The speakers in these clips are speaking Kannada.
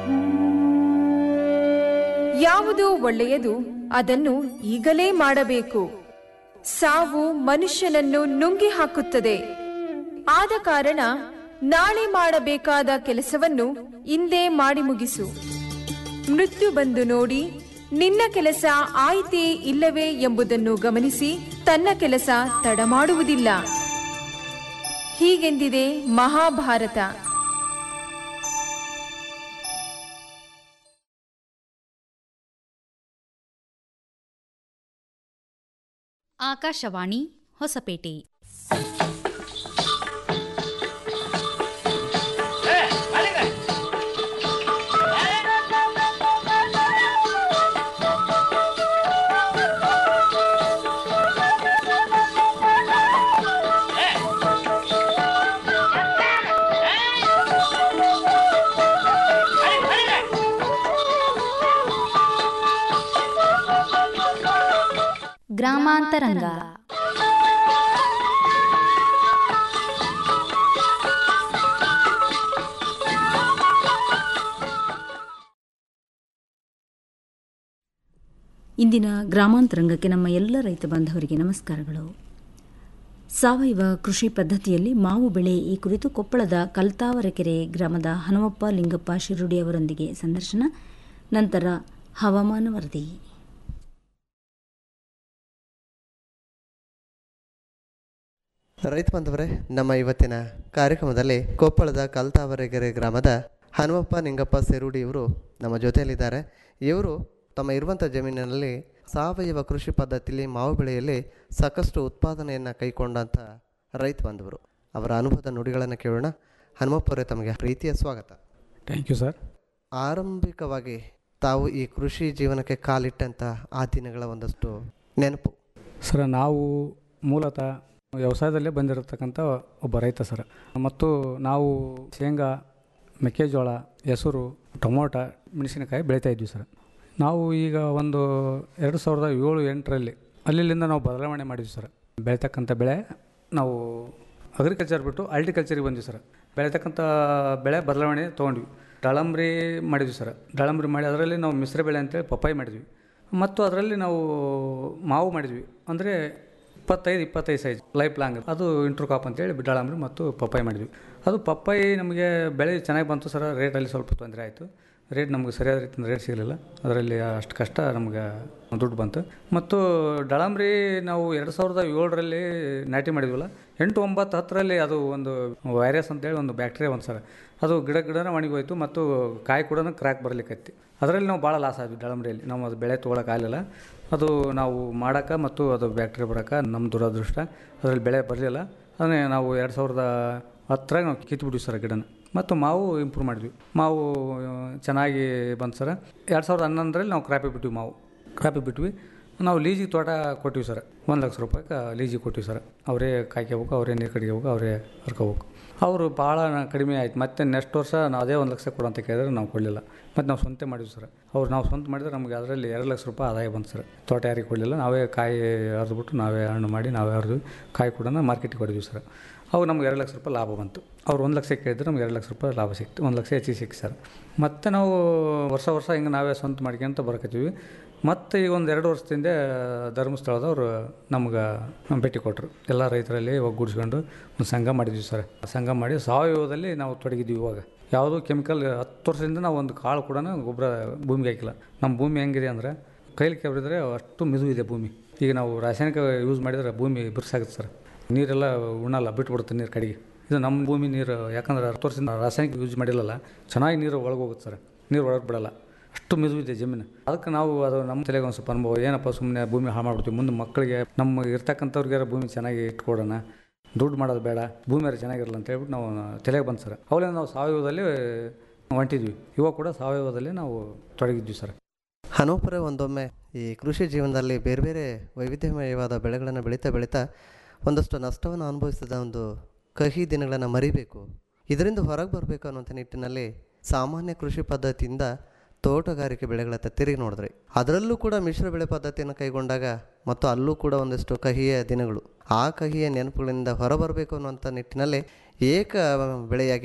ಯಾವುದು ಒಳ್ಳೆಯದು ಅದನ್ನು ಈಗಲೇ ಮಾಡಬೇಕು ಸಾವು ಮನುಷ್ಯನನ್ನು ನುಂಗಿ ಹಾಕುತ್ತದೆ ಆದ ಕಾರಣ ನಾಳೆ ಮಾಡಬೇಕಾದ ಕೆಲಸವನ್ನು ಇಂದೇ ಮಾಡಿ ಮುಗಿಸು ಮೃತ್ಯು ಬಂದು ನೋಡಿ ನಿನ್ನ ಕೆಲಸ ಆಯಿತೇ ಇಲ್ಲವೇ ಎಂಬುದನ್ನು ಗಮನಿಸಿ ತನ್ನ ಕೆಲಸ ತಡ ಮಾಡುವುದಿಲ್ಲ ಹೀಗೆಂದಿದೆ ಮಹಾಭಾರತ ಆಕಾಶವಾಣಿ ಹೊಸಪೇಟೆ ಗ್ರಾಮಾಂತರಂಗ ಇಂದಿನ ಗ್ರಾಮಾಂತರಂಗಕ್ಕೆ ನಮ್ಮ ಎಲ್ಲ ರೈತ ಬಾಂಧವರಿಗೆ ನಮಸ್ಕಾರಗಳು ಸಾವಯವ ಕೃಷಿ ಪದ್ಧತಿಯಲ್ಲಿ ಮಾವು ಬೆಳೆ ಈ ಕುರಿತು ಕೊಪ್ಪಳದ ಕಲ್ತಾವರಕೆರೆ ಗ್ರಾಮದ ಹನುಮಪ್ಪ ಲಿಂಗಪ್ಪ ಶಿರುಡಿ ಅವರೊಂದಿಗೆ ಸಂದರ್ಶನ ನಂತರ ಹವಾಮಾನ ವರದಿ ರೈತ ಬಾಂಧವರೇ ನಮ್ಮ ಇವತ್ತಿನ ಕಾರ್ಯಕ್ರಮದಲ್ಲಿ ಕೊಪ್ಪಳದ ಕಲ್ತಾವರೆಗೆರೆ ಗ್ರಾಮದ ಹನುಮಪ್ಪ ನಿಂಗಪ್ಪ ಸೆರೂಡಿ ಇವರು ನಮ್ಮ ಜೊತೆಯಲ್ಲಿದ್ದಾರೆ ಇವರು ತಮ್ಮ ಇರುವಂಥ ಜಮೀನಿನಲ್ಲಿ ಸಾವಯವ ಕೃಷಿ ಪದ್ಧತಿಯಲ್ಲಿ ಮಾವು ಬೆಳೆಯಲ್ಲಿ ಸಾಕಷ್ಟು ಉತ್ಪಾದನೆಯನ್ನು ಕೈಗೊಂಡಂಥ ರೈತ ಬಾಂಧವರು ಅವರ ಅನುಭವದ ನುಡಿಗಳನ್ನು ಕೇಳೋಣ ಹನುಮಪ್ಪವರೇ ತಮಗೆ ಪ್ರೀತಿಯ ಸ್ವಾಗತ ಥ್ಯಾಂಕ್ ಯು ಸರ್ ಆರಂಭಿಕವಾಗಿ ತಾವು ಈ ಕೃಷಿ ಜೀವನಕ್ಕೆ ಕಾಲಿಟ್ಟಂಥ ಆ ದಿನಗಳ ಒಂದಷ್ಟು ನೆನಪು ಸರ್ ನಾವು ಮೂಲತಃ ವ್ಯವಸಾಯದಲ್ಲೇ ಬಂದಿರತಕ್ಕಂಥ ಒಬ್ಬ ರೈತ ಸರ್ ಮತ್ತು ನಾವು ಶೇಂಗಾ ಮೆಕ್ಕೆಜೋಳ ಹೆಸರು ಟೊಮೊಟ ಮೆಣಸಿನಕಾಯಿ ಬೆಳೀತಾ ಇದ್ವಿ ಸರ್ ನಾವು ಈಗ ಒಂದು ಎರಡು ಸಾವಿರದ ಏಳು ಎಂಟರಲ್ಲಿ ಅಲ್ಲಿಂದ ನಾವು ಬದಲಾವಣೆ ಮಾಡಿದ್ವಿ ಸರ್ ಬೆಳೀತಕ್ಕಂಥ ಬೆಳೆ ನಾವು ಅಗ್ರಿಕಲ್ಚರ್ ಬಿಟ್ಟು ಅಲ್ಟಿಕಲ್ಚರಿಗೆ ಬಂದ್ವಿ ಸರ್ ಬೆಳೀತಕ್ಕಂಥ ಬೆಳೆ ಬದಲಾವಣೆ ತೊಗೊಂಡ್ವಿ ದಾಳಂಬ್ರಿ ಮಾಡಿದ್ವಿ ಸರ್ ದಾಳಂಬ್ರಿ ಮಾಡಿ ಅದರಲ್ಲಿ ನಾವು ಮಿಶ್ರ ಬೆಳೆ ಅಂತೇಳಿ ಪಪ್ಪಾಯಿ ಮಾಡಿದ್ವಿ ಮತ್ತು ಅದರಲ್ಲಿ ನಾವು ಮಾವು ಮಾಡಿದ್ವಿ ಅಂದರೆ ಇಪ್ಪತ್ತೈದು ಇಪ್ಪತ್ತೈದು ಸೈಜ್ ಲೈಫ್ ಲಾಂಗ್ ಅದು ಇಂಟ್ರೂ ಕಾಪ್ ಅಂತೇಳಿ ದಾಳಂಬ್ರಿ ಮತ್ತು ಪಪ್ಪಾಯಿ ಮಾಡಿದ್ವಿ ಅದು ಪಪ್ಪಾಯಿ ನಮಗೆ ಬೆಳೆ ಚೆನ್ನಾಗಿ ಬಂತು ಸರ್ ರೇಟಲ್ಲಿ ಸ್ವಲ್ಪ ತೊಂದರೆ ಆಯಿತು ರೇಟ್ ನಮಗೆ ಸರಿಯಾದ ರೀತಿಯಿಂದ ರೇಟ್ ಸಿಗಲಿಲ್ಲ ಅದರಲ್ಲಿ ಅಷ್ಟು ಕಷ್ಟ ನಮಗೆ ದುಡ್ಡು ಬಂತು ಮತ್ತು ದಾಳಂಬ್ರಿ ನಾವು ಎರಡು ಸಾವಿರದ ಏಳರಲ್ಲಿ ನಾಟಿ ಮಾಡಿದ್ವಲ್ಲ ಎಂಟು ಒಂಬತ್ತು ಹತ್ತರಲ್ಲಿ ಅದು ಒಂದು ವೈರಸ್ ಅಂತೇಳಿ ಒಂದು ಬ್ಯಾಕ್ಟೀರಿಯಾ ಒಂದು ಸರ್ ಅದು ಗಿಡ ಗಿಡನ ಒಣಗಿ ಹೋಯ್ತು ಮತ್ತು ಕಾಯಿ ಕೂಡ ಕ್ರ್ಯಾಕ್ ಬರಲಿಕ್ಕೈತಿ ಅದರಲ್ಲಿ ನಾವು ಭಾಳ ಲಾಸ್ ಆದ್ವಿ ದಾಳಂಬ್ರಿಯಲ್ಲಿ ನಾವು ಅದು ಬೆಳೆ ತೊಗೊಳಕ್ಕಾಗಲಿಲ್ಲ ಅದು ನಾವು ಮಾಡೋಕೆ ಮತ್ತು ಅದು ಬ್ಯಾಕ್ಟೀರಿಯಾ ಬರೋಕೆ ನಮ್ಮ ದುರದೃಷ್ಟ ಅದರಲ್ಲಿ ಬೆಳೆ ಬರಲಿಲ್ಲ ಅದನ್ನೇ ನಾವು ಎರಡು ಸಾವಿರದ ಹತ್ತರಾಗ ನಾವು ಕಿತ್ಬಿಟ್ವಿ ಸರ್ ಗಿಡನ ಮತ್ತು ಮಾವು ಇಂಪ್ರೂವ್ ಮಾಡಿದ್ವಿ ಮಾವು ಆ, ಚೆನ್ನಾಗಿ ಬಂತು ಸರ್ ಎರಡು ಸಾವಿರದ ಹನ್ನೊಂದರಲ್ಲಿ ನಾವು ಕ್ರಾಪಿ ಬಿಟ್ವಿ ಮಾವು ಕ್ರಾಪಿ ಬಿಟ್ವಿ ನಾವು ಲೀಜಿಗೆ ತೋಟ ಕೊಟ್ಟಿವಿ ಸರ್ ಒಂದು ಲಕ್ಷ ರೂಪಾಯಿಗೆ ಲೀಜಿಗೆ ಕೊಟ್ಟಿವಿ ಸರ್ ಅವರೇ ಕಾಯ್ಕೋಬೇಕು ಅವರೇ ನೀರು ಕಡಿಗೋಬೇಕು ಅವರೇ ಹರ್ಕೋಬೇಕು ಅವರು ಭಾಳ ಕಡಿಮೆ ಆಯ್ತು ಮತ್ತೆ ನೆಕ್ಸ್ಟ್ ವರ್ಷ ನಾವು ಅದೇ ಒಂದು ಲಕ್ಷ ಕೊಡು ಅಂತ ಕೇಳಿದ್ರೆ ನಾವು ಕೊಡಲಿಲ್ಲ ಮತ್ತು ನಾವು ಸ್ವಂತ ಮಾಡಿದ್ವಿ ಸರ್ ಅವ್ರು ನಾವು ಸ್ವಂತ ಮಾಡಿದ್ರೆ ನಮಗೆ ಅದರಲ್ಲಿ ಎರಡು ಲಕ್ಷ ರೂಪಾಯಿ ಆದಾಯ ಬಂತು ಸರ್ ತೋಟ ಯಾರಿಗೆ ಕೊಡಲಿಲ್ಲ ನಾವೇ ಕಾಯಿ ಹರಿದ್ಬಿಟ್ಟು ನಾವೇ ಹಣ್ಣು ಮಾಡಿ ನಾವೇ ಹರಿದು ಕಾಯಿ ಕೂಡ ಮಾರ್ಕೆಟಿಗೆ ಕೊಡಿದ್ವಿ ಸರ್ ಅವು ನಮ್ಗೆ ಎರಡು ಲಕ್ಷ ರೂಪಾಯಿ ಲಾಭ ಬಂತು ಅವ್ರು ಒಂದು ಲಕ್ಷ ಕೇಳಿದ್ರೆ ನಮ್ಗೆ ಎರಡು ಲಕ್ಷ ರೂಪಾಯಿ ಲಾಭ ಸಿಕ್ತು ಒಂದು ಲಕ್ಷ ಹೆಚ್ಚಿಗೆ ಸಿಕ್ತು ಸರ್ ಮತ್ತು ನಾವು ವರ್ಷ ವರ್ಷ ಹಿಂಗೆ ನಾವೇ ಸ್ವಂತ ಮಾಡ್ಕೊಂತ ಬರಕತ್ತೀವಿ ಮತ್ತು ಈಗ ಒಂದು ಎರಡು ವರ್ಷದಿಂದ ಧರ್ಮಸ್ಥಳದವ್ರು ನಮ್ಗೆ ಭೇಟಿ ಕೊಟ್ಟರು ಎಲ್ಲ ರೈತರಲ್ಲಿ ಒಗ್ಗೂಡಿಸ್ಕೊಂಡು ಒಂದು ಸಂಘ ಮಾಡಿದ್ವಿ ಸರ್ ಸಂಘ ಮಾಡಿ ಸಾವಯವದಲ್ಲಿ ನಾವು ತೊಡಗಿದ್ವಿ ಇವಾಗ ಯಾವುದೋ ಕೆಮಿಕಲ್ ಹತ್ತು ವರ್ಷದಿಂದ ನಾವು ಒಂದು ಕಾಳು ಕೂಡ ಗೊಬ್ಬರ ಭೂಮಿಗೆ ಹಾಕಿಲ್ಲ ನಮ್ಮ ಭೂಮಿ ಹೆಂಗಿದೆ ಅಂದರೆ ಕೈಲಿ ಕೆಬ್ರಿದ್ರೆ ಅಷ್ಟು ಮಿದು ಇದೆ ಭೂಮಿ ಈಗ ನಾವು ರಾಸಾಯನಿಕ ಯೂಸ್ ಮಾಡಿದರೆ ಭೂಮಿ ಬಿರ್ಸಾಗುತ್ತೆ ಸರ್ ನೀರೆಲ್ಲ ಉಣ್ಣಲ್ಲ ಬಿಟ್ಬಿಡುತ್ತೆ ನೀರು ಕಡೆಗೆ ಇದು ನಮ್ಮ ಭೂಮಿ ನೀರು ಯಾಕಂದ್ರೆ ಹತ್ತು ವರ್ಷದಿಂದ ರಾಸಾಯನಿಕ ಯೂಸ್ ಮಾಡಿಲ್ಲಲ್ಲ ಚೆನ್ನಾಗಿ ನೀರು ಒಳಗೆ ಹೋಗುತ್ತೆ ಸರ್ ನೀರು ಒಳಗೆ ಬಿಡಲ್ಲ ಅಷ್ಟು ಮಿದು ಇದೆ ಜಮೀನು ಅದಕ್ಕೆ ನಾವು ಅದು ನಮ್ಮ ತಲೆಗೆ ಒಂದು ಸ್ವಲ್ಪ ಅನುಭವ ಏನಪ್ಪ ಸುಮ್ಮನೆ ಭೂಮಿ ಹಾಳು ಮಾಡ್ಬಿಡ್ತೀವಿ ಮುಂದೆ ಮಕ್ಕಳಿಗೆ ನಮ್ಮ ಇರ್ತಕ್ಕಂಥವ್ರಿಗೆ ಭೂಮಿ ಚೆನ್ನಾಗಿ ಇಟ್ಕೊಡೋಣ ದುಡ್ಡು ಮಾಡೋದು ಬೇಡ ಭೂಮಿ ಚೆನ್ನಾಗಿರಲ್ಲ ಅಂತ ಹೇಳ್ಬಿಟ್ಟು ನಾವು ತಲೆಗೆ ಬಂತು ಸರ್ ಅವಳಿಂದ ನಾವು ಸಾವಯವದಲ್ಲಿ ಹೊಂಟಿದ್ವಿ ಇವಾಗ ಕೂಡ ಸಾವಯವದಲ್ಲಿ ನಾವು ತೊಡಗಿದ್ವಿ ಸರ್ ಹನುಮಪುರ ಒಂದೊಮ್ಮೆ ಈ ಕೃಷಿ ಜೀವನದಲ್ಲಿ ಬೇರೆ ಬೇರೆ ವೈವಿಧ್ಯಮಯವಾದ ಬೆಳೆಗಳನ್ನು ಬೆಳೀತಾ ಬೆಳೀತಾ ಒಂದಷ್ಟು ನಷ್ಟವನ್ನು ಅನುಭವಿಸಿದ ಒಂದು ಕಹಿ ದಿನಗಳನ್ನು ಮರಿಬೇಕು ಇದರಿಂದ ಹೊರಗೆ ಬರಬೇಕು ಅನ್ನುವಂಥ ನಿಟ್ಟಿನಲ್ಲಿ ಸಾಮಾನ್ಯ ಕೃಷಿ ಪದ್ಧತಿಯಿಂದ ತೋಟಗಾರಿಕೆ ಬೆಳೆಗಳತ್ತ ತಿರುಗಿ ನೋಡಿದ್ರಿ ಅದರಲ್ಲೂ ಕೂಡ ಮಿಶ್ರ ಬೆಳೆ ಪದ್ಧತಿಯನ್ನು ಕೈಗೊಂಡಾಗ ಮತ್ತು ಅಲ್ಲೂ ಕೂಡ ಒಂದಷ್ಟು ಕಹಿಯ ದಿನಗಳು ಆ ಕಹಿಯ ನೆನಪುಗಳಿಂದ ಹೊರಬರಬೇಕು ಅನ್ನುವಂಥ ನಿಟ್ಟಿನಲ್ಲಿ ಏಕ ಬೆಳೆಯಾಗಿ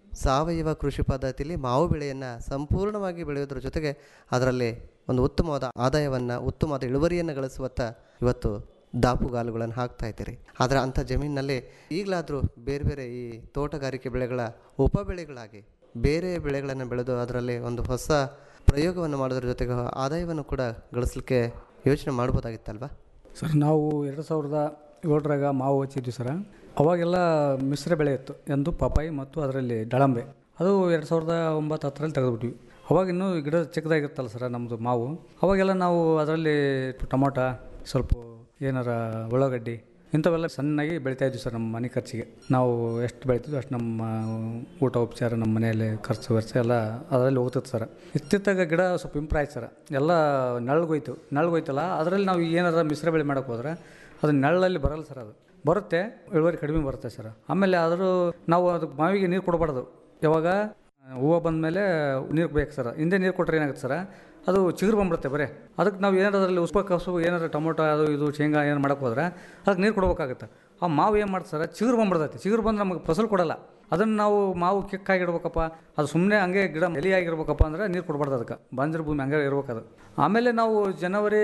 ಸಾವಯವ ಕೃಷಿ ಪದ್ಧತಿಯಲ್ಲಿ ಮಾವು ಬೆಳೆಯನ್ನು ಸಂಪೂರ್ಣವಾಗಿ ಬೆಳೆಯೋದ್ರ ಜೊತೆಗೆ ಅದರಲ್ಲಿ ಒಂದು ಉತ್ತಮವಾದ ಆದಾಯವನ್ನು ಉತ್ತಮವಾದ ಇಳುವರಿಯನ್ನು ಗಳಿಸುವತ್ತ ಇವತ್ತು ದಾಪುಗಾಲುಗಳನ್ನು ಹಾಕ್ತಾ ಇದ್ದೀರಿ ಆದರೆ ಅಂಥ ಜಮೀನಿನಲ್ಲಿ ಈಗಲಾದರೂ ಬೇರೆ ಬೇರೆ ಈ ತೋಟಗಾರಿಕೆ ಬೆಳೆಗಳ ಉಪ ಬೆಳೆಗಳಾಗಿ ಬೇರೆ ಬೆಳೆಗಳನ್ನು ಬೆಳೆದು ಅದರಲ್ಲಿ ಒಂದು ಹೊಸ ಪ್ರಯೋಗವನ್ನು ಮಾಡೋದ್ರ ಜೊತೆಗೆ ಆದಾಯವನ್ನು ಕೂಡ ಗಳಿಸಲಿಕ್ಕೆ ಯೋಚನೆ ಮಾಡ್ಬೋದಾಗಿತ್ತಲ್ವಾ ಸರ್ ನಾವು ಎರಡು ಸಾವಿರದ ಏಳರಾಗ ಮಾವು ಹಚ್ಚಿದ್ವಿ ಸರ ಅವಾಗೆಲ್ಲ ಮಿಶ್ರ ಬೆಳೆ ಇತ್ತು ಎಂದು ಪಪಾಯಿ ಮತ್ತು ಅದರಲ್ಲಿ ದಾಳಂಬೆ ಅದು ಎರಡು ಸಾವಿರದ ಒಂಬತ್ತು ಹತ್ತರಲ್ಲಿ ತೆಗೆದುಬಿಟ್ವಿ ಅವಾಗ ಇನ್ನೂ ಗಿಡ ಚಿಕ್ಕದಾಗಿರ್ತಲ್ಲ ಸರ ನಮ್ಮದು ಮಾವು ಅವಾಗೆಲ್ಲ ನಾವು ಅದರಲ್ಲಿ ಟೊಮೊಟ ಸ್ವಲ್ಪ ಏನಾರ ಉಳ್ಳಾಗಡ್ಡಿ ಇಂಥವೆಲ್ಲ ಸಣ್ಣಾಗಿ ಬೆಳಿತಾ ಇದ್ವಿ ಸರ್ ನಮ್ಮ ಮನೆ ಖರ್ಚಿಗೆ ನಾವು ಎಷ್ಟು ಬೆಳಿತಿದ್ವಿ ಅಷ್ಟು ನಮ್ಮ ಊಟ ಉಪಚಾರ ನಮ್ಮ ಮನೆಯಲ್ಲಿ ಖರ್ಚು ವೆಚ್ಚ ಎಲ್ಲ ಅದರಲ್ಲಿ ಹೋಗ್ತದೆ ಸರ್ ಇತ್ತಿತ್ತಾಗ ಗಿಡ ಸ್ವಲ್ಪ ಇಂಪ್ರೂವ್ ಆಯ್ತು ಸರ್ ಎಲ್ಲ ನೆಳ್ಗೋಯ್ತು ನೆಳ್ಗೋಯ್ತಲ್ಲ ಅದರಲ್ಲಿ ನಾವು ಏನಾರ ಮಿಶ್ರ ಬೆಳೆ ಮಾಡೋಕೆ ಹೋದ್ರೆ ಅದು ನೆಳ್ಳಲ್ಲಿ ಬರಲ್ಲ ಸರ್ ಅದು ಬರುತ್ತೆ ಇಳುವರಿ ಕಡಿಮೆ ಬರುತ್ತೆ ಸರ್ ಆಮೇಲೆ ಆದರೂ ನಾವು ಅದಕ್ಕೆ ಮಾವಿಗೆ ನೀರು ಕೊಡಬಾರ್ದು ಯಾವಾಗ ಹೂವು ಬಂದಮೇಲೆ ನೀರು ಬೇಕು ಸರ್ ಹಿಂದೆ ನೀರು ಕೊಟ್ಟರೆ ಏನಾಗುತ್ತೆ ಸರ್ ಅದು ಚಿಗುರು ಬಂದ್ಬಿಡುತ್ತೆ ಬರೀ ಅದಕ್ಕೆ ನಾವು ಏನಾರು ಅದರಲ್ಲಿ ಉಸ್ಪ ಕಸು ಏನಾರು ಟೊಮೊಟೊ ಅದು ಇದು ಶೇಂಗಾ ಏನು ಮಾಡಕ್ಕೆ ಹೋದ್ರೆ ಅದಕ್ಕೆ ನೀರು ಕೊಡ್ಬೇಕಾಗುತ್ತೆ ಆ ಮಾವು ಏನು ಮಾಡ್ತಾರೆ ಸರ್ ಚಿಗುರು ಬಂದ್ಬಿಡ್ತೈತಿ ಚಿಗುರು ಬಂದ್ರೆ ನಮಗೆ ಫಸಲು ಕೊಡಲ್ಲ ಅದನ್ನು ನಾವು ಮಾವು ಕಿಕ್ಕಾಗಿಡ್ಬೇಕಪ್ಪ ಅದು ಸುಮ್ಮನೆ ಹಂಗೆ ಗಿಡ ಎಲಿಯಾಗಿರ್ಬೇಕಪ್ಪ ಅಂದ್ರೆ ನೀರು ಕೊಡಬಾರ್ದು ಅದಕ್ಕೆ ಬಂಜರು ಭೂಮಿ ಹಂಗೆ ಇರ್ಬೇಕು ಅದು ಆಮೇಲೆ ನಾವು ಜನವರಿ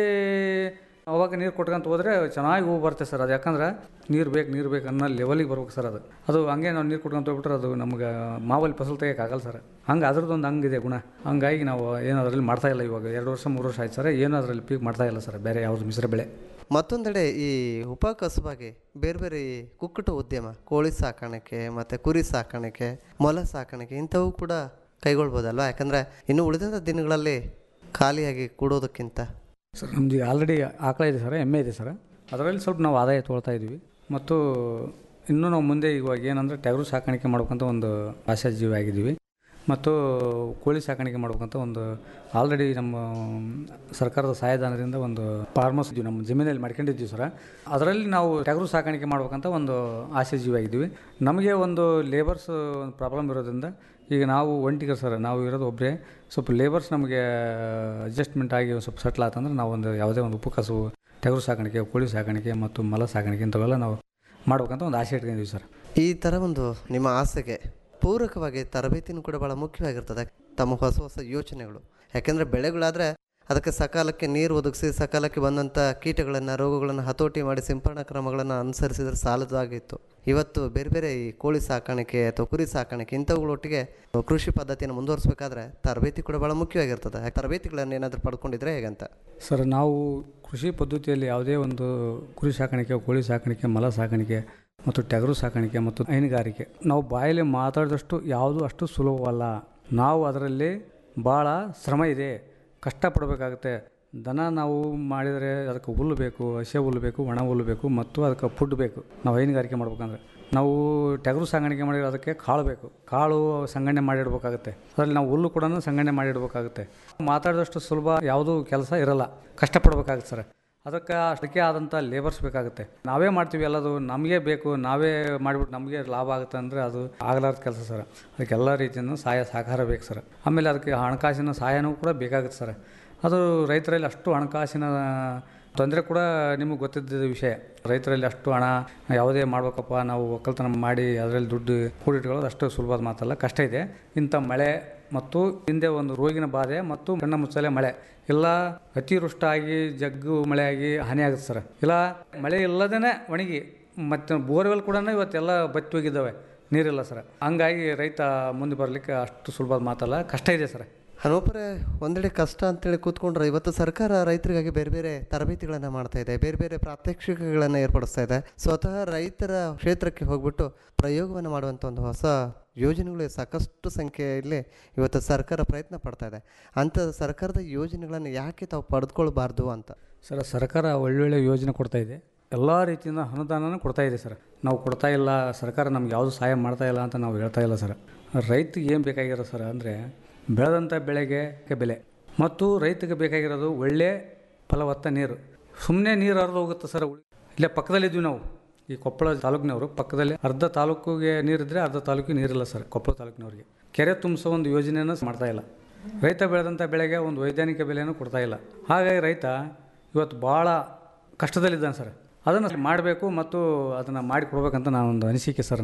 ಅವಾಗ ನೀರು ಕೊಟ್ಕೊಂತ ಹೋದರೆ ಚೆನ್ನಾಗಿ ಹೂವು ಬರುತ್ತೆ ಸರ್ ಅದು ಯಾಕಂದ್ರೆ ನೀರು ಬೇಕು ನೀರು ಬೇಕು ಅನ್ನೋ ಲೆವೆಲಿಗೆ ಬರ್ಬೇಕು ಸರ್ ಅದು ಅದು ಹಂಗೆ ನಾವು ನೀರು ಕೊಟ್ಕೊಂತ ಹೋಗ್ಬಿಟ್ರೆ ಅದು ನಮ್ಗೆ ಮಾವಲ್ಲಿ ಫಸಲು ತೆಗಿಯೋಕ್ಕಾಗಲ್ಲ ಸರ್ ಹಂಗೆ ಅದ್ರದ್ದೊಂದು ಹಂಗಿದೆ ಗುಣ ಹಂಗಾಗಿ ನಾವು ಏನು ಅದರಲ್ಲಿ ಮಾಡ್ತಾ ಇಲ್ಲ ಇವಾಗ ಎರಡು ವರ್ಷ ಮೂರು ವರ್ಷ ಆಯ್ತು ಸರ್ ಏನು ಅದರಲ್ಲಿ ಪೀಕ್ ಮಾಡ್ತಾ ಇಲ್ಲ ಸರ್ ಬೇರೆ ಯಾವುದು ಮಿಶ್ರ ಬೆಳೆ ಮತ್ತೊಂದೆಡೆ ಈ ಉಪ ಕಸುಬಾಗಿ ಬೇರೆ ಬೇರೆ ಈ ಕುಕ್ಕುಟ ಉದ್ಯಮ ಕೋಳಿ ಸಾಕಾಣಿಕೆ ಮತ್ತು ಕುರಿ ಸಾಕಾಣಿಕೆ ಮೊಲ ಸಾಕಾಣಿಕೆ ಇಂಥವು ಕೂಡ ಕೈಗೊಳ್ಬೋದಲ್ವಾ ಯಾಕಂದರೆ ಇನ್ನು ಉಳಿದ ದಿನಗಳಲ್ಲಿ ಖಾಲಿಯಾಗಿ ಕೂಡೋದಕ್ಕಿಂತ ಸರ್ ನಮ್ದು ಆಲ್ರೆಡಿ ಆಕಳ ಇದೆ ಸರ್ ಎಮ್ಮೆ ಇದೆ ಸರ್ ಅದರಲ್ಲಿ ಸ್ವಲ್ಪ ನಾವು ಆದಾಯ ತೊಗೊಳ್ತಾ ಇದ್ವಿ ಮತ್ತು ಇನ್ನೂ ನಾವು ಮುಂದೆ ಇವಾಗ ಏನಂದರೆ ಟಗರು ಸಾಕಾಣಿಕೆ ಮಾಡ್ಬೇಕಂತ ಒಂದು ಆಶಾಜೀವಿ ಆಗಿದ್ದೀವಿ ಮತ್ತು ಕೋಳಿ ಸಾಕಾಣಿಕೆ ಮಾಡ್ಬೇಕಂತ ಒಂದು ಆಲ್ರೆಡಿ ನಮ್ಮ ಸರ್ಕಾರದ ಸಹಾಯಧನದಿಂದ ಒಂದು ಫಾರ್ಮಸ್ ಇದ್ವಿ ನಮ್ಮ ಜಮೀನಲ್ಲಿ ಮಾಡ್ಕೊಂಡಿದ್ವಿ ಸರ್ ಅದರಲ್ಲಿ ನಾವು ಟಗರು ಸಾಕಾಣಿಕೆ ಮಾಡ್ಬೇಕಂತ ಒಂದು ಆಸೆ ಜೀವಿ ಆಗಿದ್ದೀವಿ ನಮಗೆ ಒಂದು ಲೇಬರ್ಸ್ ಒಂದು ಪ್ರಾಬ್ಲಮ್ ಇರೋದ್ರಿಂದ ಈಗ ನಾವು ಒಂಟಿಗೆ ಸರ್ ನಾವು ಇರೋದು ಒಬ್ಬರೇ ಸ್ವಲ್ಪ ಲೇಬರ್ಸ್ ನಮಗೆ ಅಡ್ಜಸ್ಟ್ಮೆಂಟ್ ಆಗಿ ಒಂದು ಸ್ವಲ್ಪ ಸೆಟ್ಲ್ ಆತಂದ್ರೆ ನಾವು ಒಂದು ಯಾವುದೇ ಒಂದು ಉಪಕಸು ಟಗರು ಸಾಕಾಣಿಕೆ ಕೋಳಿ ಸಾಕಾಣಿಕೆ ಮತ್ತು ಮಲ ಸಾಕಾಣಿಕೆ ಇಂಥವೆಲ್ಲ ನಾವು ಮಾಡ್ಬೇಕಂತ ಒಂದು ಆಸೆ ಇಟ್ಕೊಂಡಿದ್ವಿ ಸರ್ ಈ ಥರ ಒಂದು ನಿಮ್ಮ ಆಸೆಗೆ ಪೂರಕವಾಗಿ ತರಬೇತಿನೂ ಕೂಡ ಭಾಳ ಮುಖ್ಯವಾಗಿರ್ತದೆ ತಮ್ಮ ಹೊಸ ಹೊಸ ಯೋಚನೆಗಳು ಯಾಕೆಂದರೆ ಬೆಳೆಗಳಾದರೆ ಅದಕ್ಕೆ ಸಕಾಲಕ್ಕೆ ನೀರು ಒದಗಿಸಿ ಸಕಾಲಕ್ಕೆ ಬಂದಂಥ ಕೀಟಗಳನ್ನು ರೋಗಗಳನ್ನು ಹತೋಟಿ ಮಾಡಿ ಸಿಂಪರಣಾ ಕ್ರಮಗಳನ್ನು ಅನುಸರಿಸಿದ್ರೆ ಸಾಲದಾಗಿತ್ತು ಇವತ್ತು ಬೇರೆ ಬೇರೆ ಈ ಕೋಳಿ ಸಾಕಾಣಿಕೆ ಅಥವಾ ಕುರಿ ಸಾಕಾಣಿಕೆ ಇಂಥವುಗಳೊಟ್ಟಿಗೆ ಕೃಷಿ ಪದ್ಧತಿಯನ್ನು ಮುಂದುವರಿಸಬೇಕಾದ್ರೆ ತರಬೇತಿ ಕೂಡ ಭಾಳ ಮುಖ್ಯವಾಗಿರ್ತದೆ ಆ ತರಬೇತಿಗಳನ್ನು ಏನಾದರೂ ಪಡ್ಕೊಂಡಿದ್ರೆ ಹೇಗಂತ ಸರ್ ನಾವು ಕೃಷಿ ಪದ್ಧತಿಯಲ್ಲಿ ಯಾವುದೇ ಒಂದು ಕುರಿ ಸಾಕಾಣಿಕೆ ಕೋಳಿ ಸಾಕಾಣಿಕೆ ಮಲ ಸಾಕಾಣಿಕೆ ಮತ್ತು ಟಗರು ಸಾಕಾಣಿಕೆ ಮತ್ತು ಹೈನುಗಾರಿಕೆ ನಾವು ಬಾಯಲ್ಲಿ ಮಾತಾಡಿದಷ್ಟು ಯಾವುದು ಅಷ್ಟು ಸುಲಭವಲ್ಲ ನಾವು ಅದರಲ್ಲಿ ಭಾಳ ಶ್ರಮ ಇದೆ ಕಷ್ಟಪಡಬೇಕಾಗುತ್ತೆ ದನ ನಾವು ಮಾಡಿದರೆ ಅದಕ್ಕೆ ಹುಲ್ಲು ಬೇಕು ಹಸೆ ಹುಲ್ಲು ಬೇಕು ಒಣ ಹುಲ್ಲು ಬೇಕು ಮತ್ತು ಅದಕ್ಕೆ ಫುಡ್ ಬೇಕು ನಾವು ಹೈನುಗಾರಿಕೆ ಮಾಡ್ಬೇಕಂದ್ರೆ ನಾವು ಟಗರು ಸಾಗಾಣಿಕೆ ಮಾಡಿದ್ರೆ ಅದಕ್ಕೆ ಕಾಳು ಬೇಕು ಕಾಳು ಸಂಗ್ರಹಣೆ ಮಾಡಿಡ್ಬೇಕಾಗುತ್ತೆ ಅದರಲ್ಲಿ ನಾವು ಹುಲ್ಲು ಕೂಡ ಸಂಗ್ರಹಣೆ ಮಾಡಿಡ್ಬೇಕಾಗುತ್ತೆ ಮಾತಾಡಿದಷ್ಟು ಸುಲಭ ಯಾವುದೂ ಕೆಲಸ ಇರಲ್ಲ ಕಷ್ಟಪಡ್ಬೇಕಾಗುತ್ತೆ ಸರ್ ಅದಕ್ಕೆ ಅಷ್ಟಕ್ಕೆ ಆದಂಥ ಲೇಬರ್ಸ್ ಬೇಕಾಗುತ್ತೆ ನಾವೇ ಮಾಡ್ತೀವಿ ಎಲ್ಲದು ನಮಗೆ ಬೇಕು ನಾವೇ ಮಾಡಿಬಿಟ್ಟು ನಮಗೆ ಲಾಭ ಆಗುತ್ತೆ ಅಂದರೆ ಅದು ಆಗಲಾರ್ದ ಕೆಲಸ ಸರ್ ಅದಕ್ಕೆ ಎಲ್ಲ ರೀತಿಯಿಂದ ಸಹಾಯ ಸಹಕಾರ ಬೇಕು ಸರ್ ಆಮೇಲೆ ಅದಕ್ಕೆ ಹಣಕಾಸಿನ ಸಹಾಯನೂ ಕೂಡ ಬೇಕಾಗುತ್ತೆ ಸರ್ ಅದು ರೈತರಲ್ಲಿ ಅಷ್ಟು ಹಣಕಾಸಿನ ತೊಂದರೆ ಕೂಡ ನಿಮಗೆ ಗೊತ್ತಿದ್ದ ವಿಷಯ ರೈತರಲ್ಲಿ ಅಷ್ಟು ಹಣ ಯಾವುದೇ ಮಾಡ್ಬೇಕಪ್ಪ ನಾವು ಒಕ್ಕಲ್ತನ ಮಾಡಿ ಅದರಲ್ಲಿ ದುಡ್ಡು ಕೂಡಿಟ್ಕೊಳ್ಳೋದು ಅಷ್ಟು ಸುಲಭದ ಮಾತಲ್ಲ ಕಷ್ಟ ಇದೆ ಇಂಥ ಮಳೆ ಮತ್ತು ಹಿಂದೆ ಒಂದು ರೋಗಿನ ಬಾಧೆ ಮತ್ತು ಕಣ್ಣ ಮುಚ್ಚಲೆ ಮಳೆ ಇಲ್ಲ ಅತಿವೃಷ್ಟ ಆಗಿ ಜಗ್ಗು ಮಳೆ ಆಗಿ ಹಾನಿ ಆಗುತ್ತೆ ಸರ್ ಇಲ್ಲ ಮಳೆ ಇಲ್ಲದೇ ಒಣಗಿ ಮತ್ತು ಬೋರ್ವೆಲ್ ಕೂಡ ಇವತ್ತೆಲ್ಲ ಬತ್ತಿ ಹೋಗಿದ್ದಾವೆ ನೀರಿಲ್ಲ ಸರ್ ಹಂಗಾಗಿ ರೈತ ಮುಂದೆ ಬರಲಿಕ್ಕೆ ಅಷ್ಟು ಸುಲಭದ ಮಾತಲ್ಲ ಕಷ್ಟ ಇದೆ ಸರ್ ಹನುಮಪುರ ಒಂದೆಡೆ ಕಷ್ಟ ಅಂತೇಳಿ ಕೂತ್ಕೊಂಡ್ರೆ ಇವತ್ತು ಸರ್ಕಾರ ರೈತರಿಗಾಗಿ ಬೇರೆ ಬೇರೆ ತರಬೇತಿಗಳನ್ನು ಮಾಡ್ತಾ ಇದೆ ಬೇರೆ ಬೇರೆ ಪ್ರಾತ್ಯಕ್ಷಿಕೆಗಳನ್ನು ಏರ್ಪಡಿಸ್ತಾ ಇದೆ ಸ್ವತಃ ರೈತರ ಕ್ಷೇತ್ರಕ್ಕೆ ಹೋಗ್ಬಿಟ್ಟು ಪ್ರಯೋಗವನ್ನು ಮಾಡುವಂಥ ಒಂದು ಹೊಸ ಯೋಜನೆಗಳು ಸಾಕಷ್ಟು ಸಂಖ್ಯೆಯಲ್ಲಿ ಇವತ್ತು ಸರ್ಕಾರ ಪ್ರಯತ್ನ ಪಡ್ತಾ ಇದೆ ಅಂಥ ಸರ್ಕಾರದ ಯೋಜನೆಗಳನ್ನು ಯಾಕೆ ತಾವು ಪಡೆದುಕೊಳ್ಬಾರ್ದು ಅಂತ ಸರ್ ಸರ್ಕಾರ ಒಳ್ಳೊಳ್ಳೆ ಯೋಜನೆ ಕೊಡ್ತಾ ಇದೆ ಎಲ್ಲ ರೀತಿಯಿಂದ ಅನುದಾನನೂ ಕೊಡ್ತಾ ಇದೆ ಸರ್ ನಾವು ಕೊಡ್ತಾ ಇಲ್ಲ ಸರ್ಕಾರ ನಮ್ಗೆ ಯಾವುದು ಸಹಾಯ ಮಾಡ್ತಾ ಇಲ್ಲ ಅಂತ ನಾವು ಹೇಳ್ತಾ ಇಲ್ಲ ಸರ್ ರೈತಿಗೆ ಏನು ಬೇಕಾಗಿರೋ ಸರ್ ಅಂದರೆ ಬೆಳೆದಂಥ ಬೆಳೆಗೆ ಬೆಲೆ ಮತ್ತು ರೈತಗೆ ಬೇಕಾಗಿರೋದು ಒಳ್ಳೆ ಫಲವತ್ತ ನೀರು ಸುಮ್ಮನೆ ನೀರು ಹರಿದು ಹೋಗುತ್ತೆ ಸರ್ ಇಲ್ಲೇ ಪಕ್ಕದಲ್ಲಿದ್ವಿ ನಾವು ಈ ಕೊಪ್ಪಳ ತಾಲೂಕಿನವರು ಪಕ್ಕದಲ್ಲಿ ಅರ್ಧ ತಾಲೂಕಿಗೆ ನೀರಿದ್ರೆ ಅರ್ಧ ತಾಲೂಕಿಗೆ ನೀರಿಲ್ಲ ಸರ್ ಕೊಪ್ಪಳ ತಾಲೂಕಿನವ್ರಿಗೆ ಕೆರೆ ತುಂಬಿಸೋ ಒಂದು ಯೋಜನೆಯನ್ನು ಮಾಡ್ತಾ ಇಲ್ಲ ರೈತ ಬೆಳೆದಂಥ ಬೆಳೆಗೆ ಒಂದು ವೈಜ್ಞಾನಿಕ ಬೆಲೆಯನ್ನು ಕೊಡ್ತಾ ಇಲ್ಲ ಹಾಗಾಗಿ ರೈತ ಇವತ್ತು ಭಾಳ ಕಷ್ಟದಲ್ಲಿದ್ದಾನೆ ಸರ್ ಅದನ್ನು ಮಾಡಬೇಕು ಮತ್ತು ಅದನ್ನು ಮಾಡಿ ಕೊಡ್ಬೇಕಂತ ನಾನು ಒಂದು ಅನಿಸಿಕೆ ಸರ್ ನಮ್ಮದು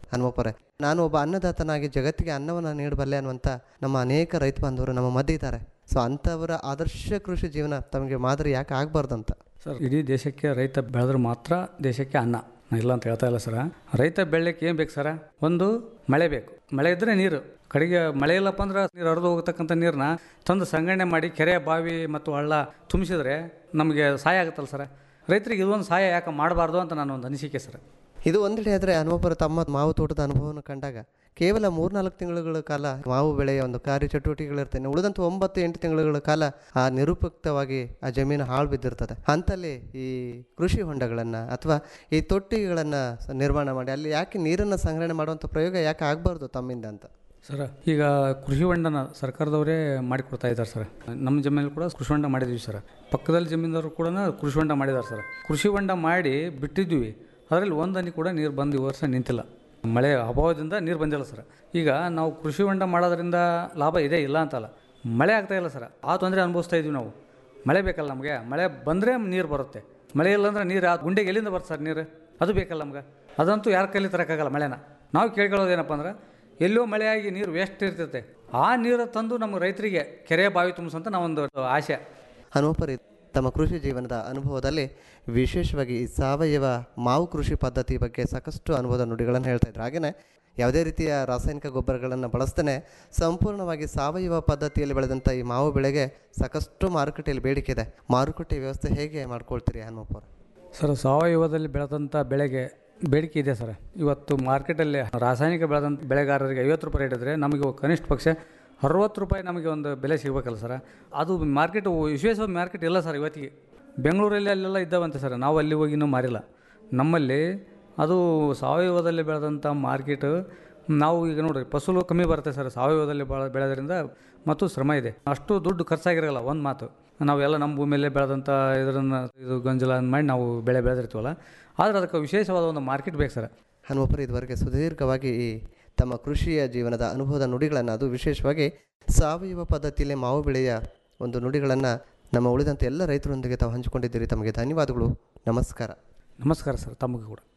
ಹನುಮಪ್ಪರೆ ನಾನು ಒಬ್ಬ ಅನ್ನದಾತನಾಗಿ ಜಗತ್ತಿಗೆ ಅನ್ನವನ್ನು ನೀಡಬಲ್ಲೆ ಅನ್ನುವಂಥ ನಮ್ಮ ಅನೇಕ ರೈತ ಬಾಂಧವರು ನಮ್ಮ ಮಧ್ಯೆ ಇದ್ದಾರೆ ಸೊ ಅಂಥವರ ಆದರ್ಶ ಕೃಷಿ ಜೀವನ ತಮಗೆ ಮಾದರಿ ಯಾಕೆ ಆಗಬಾರ್ದಂತ ಸರ್ ಇಡೀ ದೇಶಕ್ಕೆ ರೈತ ಬೆಳೆದ್ರೆ ಮಾತ್ರ ದೇಶಕ್ಕೆ ಅನ್ನ ನಾ ಇಲ್ಲ ಅಂತ ಹೇಳ್ತಾ ಇಲ್ಲ ಸರ ರೈತ ಬೆಳೆಯಕ್ಕೆ ಏನು ಬೇಕು ಸರ ಒಂದು ಮಳೆ ಬೇಕು ಮಳೆ ಇದ್ದರೆ ನೀರು ಕಡೆಗೆ ಮಳೆ ಇಲ್ಲಪ್ಪ ಅಂದ್ರೆ ನೀರು ಹರಿದು ಹೋಗ್ತಕ್ಕಂಥ ನೀರನ್ನ ತಂದು ಸಂಗ್ರಹಣೆ ಮಾಡಿ ಕೆರೆ ಬಾವಿ ಮತ್ತು ಹಳ್ಳ ತುಂಬಿಸಿದ್ರೆ ನಮಗೆ ಸಹಾಯ ಆಗುತ್ತಲ್ಲ ಸರ ರೈತರಿಗೆ ಇದೊಂದು ಸಹಾಯ ಯಾಕೆ ಮಾಡಬಾರ್ದು ಅಂತ ನಾನು ಒಂದು ಅನಿಸಿಕೆ ಸರ್ ಇದು ಒಂದೆಡೆ ಆದರೆ ಹನುಮಪ್ಪರ ತಮ್ಮ ಮಾವು ತೋಟದ ಅನುಭವವನ್ನು ಕಂಡಾಗ ಕೇವಲ ಮೂರ್ನಾಲ್ಕು ತಿಂಗಳುಗಳ ಕಾಲ ಮಾವು ಬೆಳೆಯ ಒಂದು ಕಾರ್ಯ ಚಟುವಟಿಕೆಗಳಿರ್ತವೆ ಉಳಿದಂಥ ಒಂಬತ್ತು ಎಂಟು ತಿಂಗಳುಗಳ ಕಾಲ ಆ ನಿರುಪಯುಕ್ತವಾಗಿ ಆ ಜಮೀನು ಹಾಳು ಬಿದ್ದಿರ್ತದೆ ಅಂತಲ್ಲಿ ಈ ಕೃಷಿ ಹೊಂಡಗಳನ್ನು ಅಥವಾ ಈ ತೊಟ್ಟಿಗಳನ್ನು ನಿರ್ಮಾಣ ಮಾಡಿ ಅಲ್ಲಿ ಯಾಕೆ ನೀರನ್ನು ಸಂಗ್ರಹಣೆ ಮಾಡುವಂಥ ಪ್ರಯೋಗ ಯಾಕೆ ಆಗಬಾರ್ದು ತಮ್ಮಿಂದ ಅಂತ ಸರ್ ಈಗ ಕೃಷಿ ಹೊಂಡನ ಸರ್ಕಾರದವರೇ ಮಾಡಿಕೊಡ್ತಾ ಇದ್ದಾರೆ ಸರ್ ನಮ್ಮ ಜಮೀನಲ್ಲಿ ಕೂಡ ಕೃಷಿ ಹೊಂಡ ಮಾಡಿದ್ವಿ ಸರ್ ಪಕ್ಕದಲ್ಲಿ ಜಮೀನದವರು ಕೂಡ ಕೃಷಿ ಹೊಂಡ ಮಾಡಿದ್ದಾರೆ ಸರ್ ಕೃಷಿ ಹೊಂಡ ಮಾಡಿ ಬಿಟ್ಟಿದ್ವಿ ಅದರಲ್ಲಿ ಒಂದು ಹನಿ ಕೂಡ ನೀರು ಬಂದು ಈ ವರ್ಷ ನಿಂತಿಲ್ಲ ಮಳೆ ಅಭಾವದಿಂದ ನೀರು ಬಂದಿಲ್ಲ ಸರ್ ಈಗ ನಾವು ಕೃಷಿ ಹೊಂಡ ಮಾಡೋದ್ರಿಂದ ಲಾಭ ಇದೆ ಇಲ್ಲ ಅಂತಲ್ಲ ಮಳೆ ಆಗ್ತಾ ಇಲ್ಲ ಸರ್ ಆ ತೊಂದರೆ ಅನುಭವಿಸ್ತಾ ಇದ್ವಿ ನಾವು ಮಳೆ ಬೇಕಲ್ಲ ನಮಗೆ ಮಳೆ ಬಂದರೆ ನೀರು ಬರುತ್ತೆ ಮಳೆ ಇಲ್ಲ ಅಂದ್ರೆ ನೀರು ಆ ಗುಂಡೆಗೆ ಎಲ್ಲಿಂದ ಬರುತ್ತೆ ಸರ್ ನೀರು ಅದು ಬೇಕಲ್ಲ ನಮ್ಗೆ ಅದಂತೂ ಯಾರ ಕೈಲಿ ತರೋಕ್ಕಾಗಲ್ಲ ಮಳೆನ ನಾವು ಕೇಳ್ಕೊಳ್ಳೋದೇನಪ್ಪ ಅಂದ್ರೆ ಎಲ್ಲೋ ಮಳೆಯಾಗಿ ನೀರು ವೇಸ್ಟ್ ಇರ್ತೈತೆ ಆ ನೀರು ತಂದು ನಮ್ಮ ರೈತರಿಗೆ ಕೆರೆ ಬಾವಿ ತುಂಬಿಸಂತ ನಾವೊಂದು ಆಸೆ ಹನುಮಪ್ಪರಿ ತಮ್ಮ ಕೃಷಿ ಜೀವನದ ಅನುಭವದಲ್ಲಿ ವಿಶೇಷವಾಗಿ ಈ ಸಾವಯವ ಮಾವು ಕೃಷಿ ಪದ್ಧತಿ ಬಗ್ಗೆ ಸಾಕಷ್ಟು ಅನುಭವದ ನುಡಿಗಳನ್ನು ಹೇಳ್ತಾ ಇದ್ರು ಹಾಗೆಯೇ ಯಾವುದೇ ರೀತಿಯ ರಾಸಾಯನಿಕ ಗೊಬ್ಬರಗಳನ್ನು ಬಳಸ್ದೇ ಸಂಪೂರ್ಣವಾಗಿ ಸಾವಯವ ಪದ್ಧತಿಯಲ್ಲಿ ಬೆಳೆದಂಥ ಈ ಮಾವು ಬೆಳೆಗೆ ಸಾಕಷ್ಟು ಮಾರುಕಟ್ಟೆಯಲ್ಲಿ ಬೇಡಿಕೆ ಇದೆ ಮಾರುಕಟ್ಟೆ ವ್ಯವಸ್ಥೆ ಹೇಗೆ ಮಾಡ್ಕೊಳ್ತೀರಿ ಹನುಮಪ್ಪ ಸರ್ ಸಾವಯವದಲ್ಲಿ ಬೆಳೆದಂಥ ಬೆಳೆಗೆ ಬೇಡಿಕೆ ಇದೆ ಸರ್ ಇವತ್ತು ಮಾರ್ಕೆಟಲ್ಲಿ ರಾಸಾಯನಿಕ ಬೆಳೆದಂಥ ಬೆಳೆಗಾರರಿಗೆ ಐವತ್ತು ರೂಪಾಯಿ ರೇಟ್ ಇದ್ದರೆ ನಮಗೆ ಕನಿಷ್ಠ ಪಕ್ಷ ಅರವತ್ತು ರೂಪಾಯಿ ನಮಗೆ ಒಂದು ಬೆಲೆ ಸಿಗಬೇಕಲ್ಲ ಸರ್ ಅದು ಮಾರ್ಕೆಟ್ ವಿಶೇಷ ಮಾರ್ಕೆಟ್ ಇಲ್ಲ ಸರ್ ಇವತ್ತಿಗೆ ಬೆಂಗಳೂರಲ್ಲಿ ಅಲ್ಲೆಲ್ಲ ಇದ್ದಾವಂತೆ ಸರ್ ನಾವು ಅಲ್ಲಿ ಹೋಗಿ ಇನ್ನೂ ಮಾರಿಲ್ಲ ನಮ್ಮಲ್ಲಿ ಅದು ಸಾವಯವದಲ್ಲಿ ಬೆಳೆದಂಥ ಮಾರ್ಕೆಟ್ ನಾವು ಈಗ ನೋಡಿರಿ ಫಸಲು ಕಮ್ಮಿ ಬರುತ್ತೆ ಸರ್ ಸಾವಯವದಲ್ಲಿ ಬೆಳೆ ಬೆಳೆದ್ರಿಂದ ಮತ್ತು ಶ್ರಮ ಇದೆ ಅಷ್ಟು ದುಡ್ಡು ಖರ್ಚಾಗಿರಲ್ಲ ಒಂದು ಮಾತು ನಾವೆಲ್ಲ ನಮ್ಮ ಭೂಮಿಯಲ್ಲೇ ಬೆಳೆದಂಥ ಇದರನ್ನು ಇದು ಗೊಂಜಲ ಮಾಡಿ ನಾವು ಬೆಳೆ ಬೆಳೆದಿರ್ತೀವಲ್ಲ ಆದರೆ ಅದಕ್ಕೆ ವಿಶೇಷವಾದ ಒಂದು ಮಾರ್ಕೆಟ್ ಬೇಕು ಸರ್ ಹನುಮಪ್ಪರು ಇದುವರೆಗೆ ಸುದೀರ್ಘವಾಗಿ ಈ ತಮ್ಮ ಕೃಷಿಯ ಜೀವನದ ಅನುಭವದ ನುಡಿಗಳನ್ನು ಅದು ವಿಶೇಷವಾಗಿ ಸಾವಯವ ಪದ್ಧತಿಯಲ್ಲಿ ಮಾವು ಬೆಳೆಯ ಒಂದು ನುಡಿಗಳನ್ನು ನಮ್ಮ ಉಳಿದಂಥ ಎಲ್ಲ ರೈತರೊಂದಿಗೆ ತಾವು ಹಂಚಿಕೊಂಡಿದ್ದೀರಿ ತಮಗೆ ಧನ್ಯವಾದಗಳು ನಮಸ್ಕಾರ ನಮಸ್ಕಾರ ಸರ್ ತಮಗೂ ಕೂಡ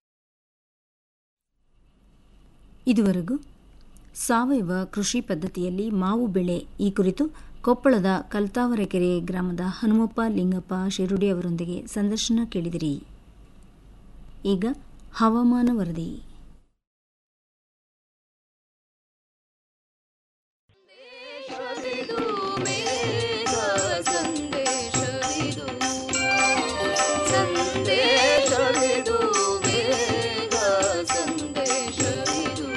ಇದುವರೆಗೂ ಸಾವಯವ ಕೃಷಿ ಪದ್ಧತಿಯಲ್ಲಿ ಮಾವು ಬೆಳೆ ಈ ಕುರಿತು ಕೊಪ್ಪಳದ ಕಲ್ತಾವರಕೆರೆ ಗ್ರಾಮದ ಹನುಮಪ್ಪ ಲಿಂಗಪ್ಪ ಶಿರುಡಿ ಅವರೊಂದಿಗೆ ಸಂದರ್ಶನ ಕೇಳಿದಿರಿ ಈಗ ಹವಾಮಾನ ವರದಿ ಸಂದೇಶವಿದು ಮೇಘ ಸಂದೇಶವಿದು ಸಂದೇಶವಿದು ಮೇಘ ಸಂದೇಶವಿದು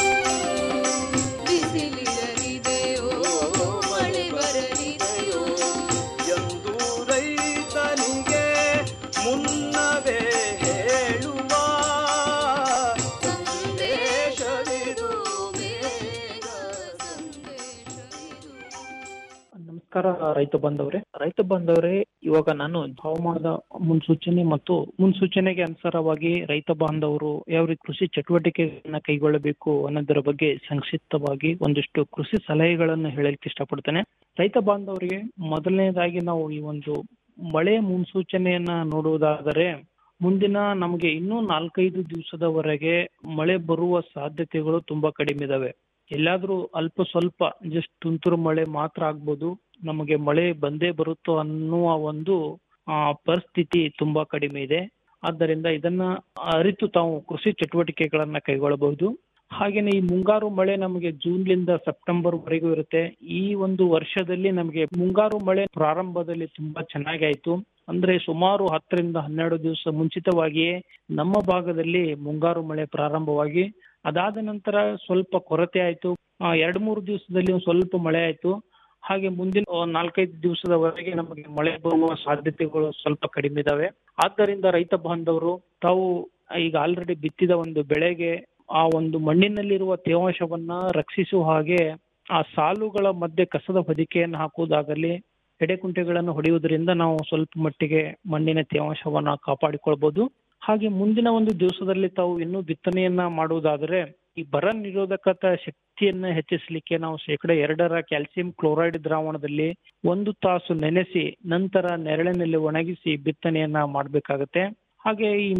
ಬಿಸಿಲಿರಲಿದೆಯೋ ಮಳೆ ಬರಲಿದೆಯೋ ಎಂದು ರೈತನಿಗೆ ಮುನ್ನವೇ ಹೇಳುವ ಸಂದೇಶವಿದು ಮೇಘ ಸಂದೇಶವಿದು ನಮಸ್ಕಾರ ರೈತ ಬಾಂಧವರೇ ರೈತ ಬಾಂಧವರೇ ಇವಾಗ ನಾನು ಹವಾಮಾನದ ಮುನ್ಸೂಚನೆ ಮತ್ತು ಮುನ್ಸೂಚನೆಗೆ ಅನುಸಾರವಾಗಿ ರೈತ ಬಾಂಧವರು ಯಾವ ರೀತಿ ಕೃಷಿ ಚಟುವಟಿಕೆಗಳನ್ನ ಕೈಗೊಳ್ಳಬೇಕು ಅನ್ನೋದರ ಬಗ್ಗೆ ಸಂಕ್ಷಿಪ್ತವಾಗಿ ಒಂದಿಷ್ಟು ಕೃಷಿ ಸಲಹೆಗಳನ್ನು ಹೇಳಲಿಕ್ಕೆ ಇಷ್ಟಪಡ್ತೇನೆ ರೈತ ಬಾಂಧವರಿಗೆ ಮೊದಲನೇದಾಗಿ ನಾವು ಈ ಒಂದು ಮಳೆ ಮುನ್ಸೂಚನೆಯನ್ನ ನೋಡುವುದಾದರೆ ಮುಂದಿನ ನಮಗೆ ಇನ್ನೂ ನಾಲ್ಕೈದು ದಿವಸದವರೆಗೆ ಮಳೆ ಬರುವ ಸಾಧ್ಯತೆಗಳು ತುಂಬಾ ಕಡಿಮೆ ಇದಾವೆ ಎಲ್ಲಾದ್ರೂ ಅಲ್ಪ ಸ್ವಲ್ಪ ಜಸ್ಟ್ ತುಂತುರು ಮಳೆ ಮಾತ್ರ ಆಗ್ಬೋದು ನಮಗೆ ಮಳೆ ಬಂದೇ ಬರುತ್ತೋ ಅನ್ನುವ ಒಂದು ಆ ಪರಿಸ್ಥಿತಿ ತುಂಬಾ ಕಡಿಮೆ ಇದೆ ಆದ್ದರಿಂದ ಇದನ್ನ ಅರಿತು ತಾವು ಕೃಷಿ ಚಟುವಟಿಕೆಗಳನ್ನ ಕೈಗೊಳ್ಳಬಹುದು ಹಾಗೇನೆ ಈ ಮುಂಗಾರು ಮಳೆ ನಮಗೆ ಜೂನ್ಲಿಂದ ಸೆಪ್ಟೆಂಬರ್ ವರೆಗೂ ಇರುತ್ತೆ ಈ ಒಂದು ವರ್ಷದಲ್ಲಿ ನಮಗೆ ಮುಂಗಾರು ಮಳೆ ಪ್ರಾರಂಭದಲ್ಲಿ ತುಂಬಾ ಚೆನ್ನಾಗಿ ಆಯ್ತು ಅಂದ್ರೆ ಸುಮಾರು ಹತ್ತರಿಂದ ಹನ್ನೆರಡು ದಿವಸ ಮುಂಚಿತವಾಗಿಯೇ ನಮ್ಮ ಭಾಗದಲ್ಲಿ ಮುಂಗಾರು ಮಳೆ ಪ್ರಾರಂಭವಾಗಿ ಅದಾದ ನಂತರ ಸ್ವಲ್ಪ ಕೊರತೆ ಆಯ್ತು ಆ, ಎರಡ್ ಮೂರು ದಿವಸದಲ್ಲಿ ಒಂದ್ ಸ್ವಲ್ಪ ಮಳೆ ಆಯ್ತು ಹಾಗೆ ಮುಂದಿನ ಒಂದ್ ನಾಲ್ಕೈದು ದಿವಸದವರೆಗೆ ನಮಗೆ ಮಳೆ ಬರುವ ಸಾಧ್ಯತೆಗಳು ಸ್ವಲ್ಪ ಕಡಿಮೆ ಇದಾವೆ ಆದ್ದರಿಂದ ರೈತ ಬಾಂಧವರು ತಾವು ಈಗ ಆಲ್ರೆಡಿ ಬಿತ್ತಿದ ಒಂದು ಬೆಳೆಗೆ ಆ ಒಂದು ಮಣ್ಣಿನಲ್ಲಿರುವ ತೇವಾಂಶವನ್ನ ರಕ್ಷಿಸುವ ಹಾಗೆ ಆ ಸಾಲುಗಳ ಮಧ್ಯೆ ಕಸದ ಹೊದಿಕೆಯನ್ನು ಹಾಕುವುದಾಗಲಿ ಎಡೆಕುಂಟೆಗಳನ್ನು ಹೊಡೆಯುವುದರಿಂದ ನಾವು ಸ್ವಲ್ಪ ಮಟ್ಟಿಗೆ ಮಣ್ಣಿನ ತೇವಾಂಶವನ್ನ ಕಾಪಾಡಿಕೊಳ್ಬಹುದು ಹಾಗೆ ಮುಂದಿನ ಒಂದು ದಿವಸದಲ್ಲಿ ತಾವು ಇನ್ನೂ ಬಿತ್ತನೆಯನ್ನ ಮಾಡುವುದಾದರೆ ಈ ಬರ ನಿರೋಧಕತ ಶಕ್ತಿಯನ್ನ ಹೆಚ್ಚಿಸಲಿಕ್ಕೆ ನಾವು ಶೇಕಡ ಎರಡರ ಕ್ಯಾಲ್ಸಿಯಂ ಕ್ಲೋರೈಡ್ ದ್ರಾವಣದಲ್ಲಿ ಒಂದು ತಾಸು ನೆನೆಸಿ ನಂತರ ನೆರಳಿನಲ್ಲಿ ಒಣಗಿಸಿ ಬಿತ್ತನೆಯನ್ನ ಮಾಡಬೇಕಾಗತ್ತೆ ಹಾಗೆ ಈ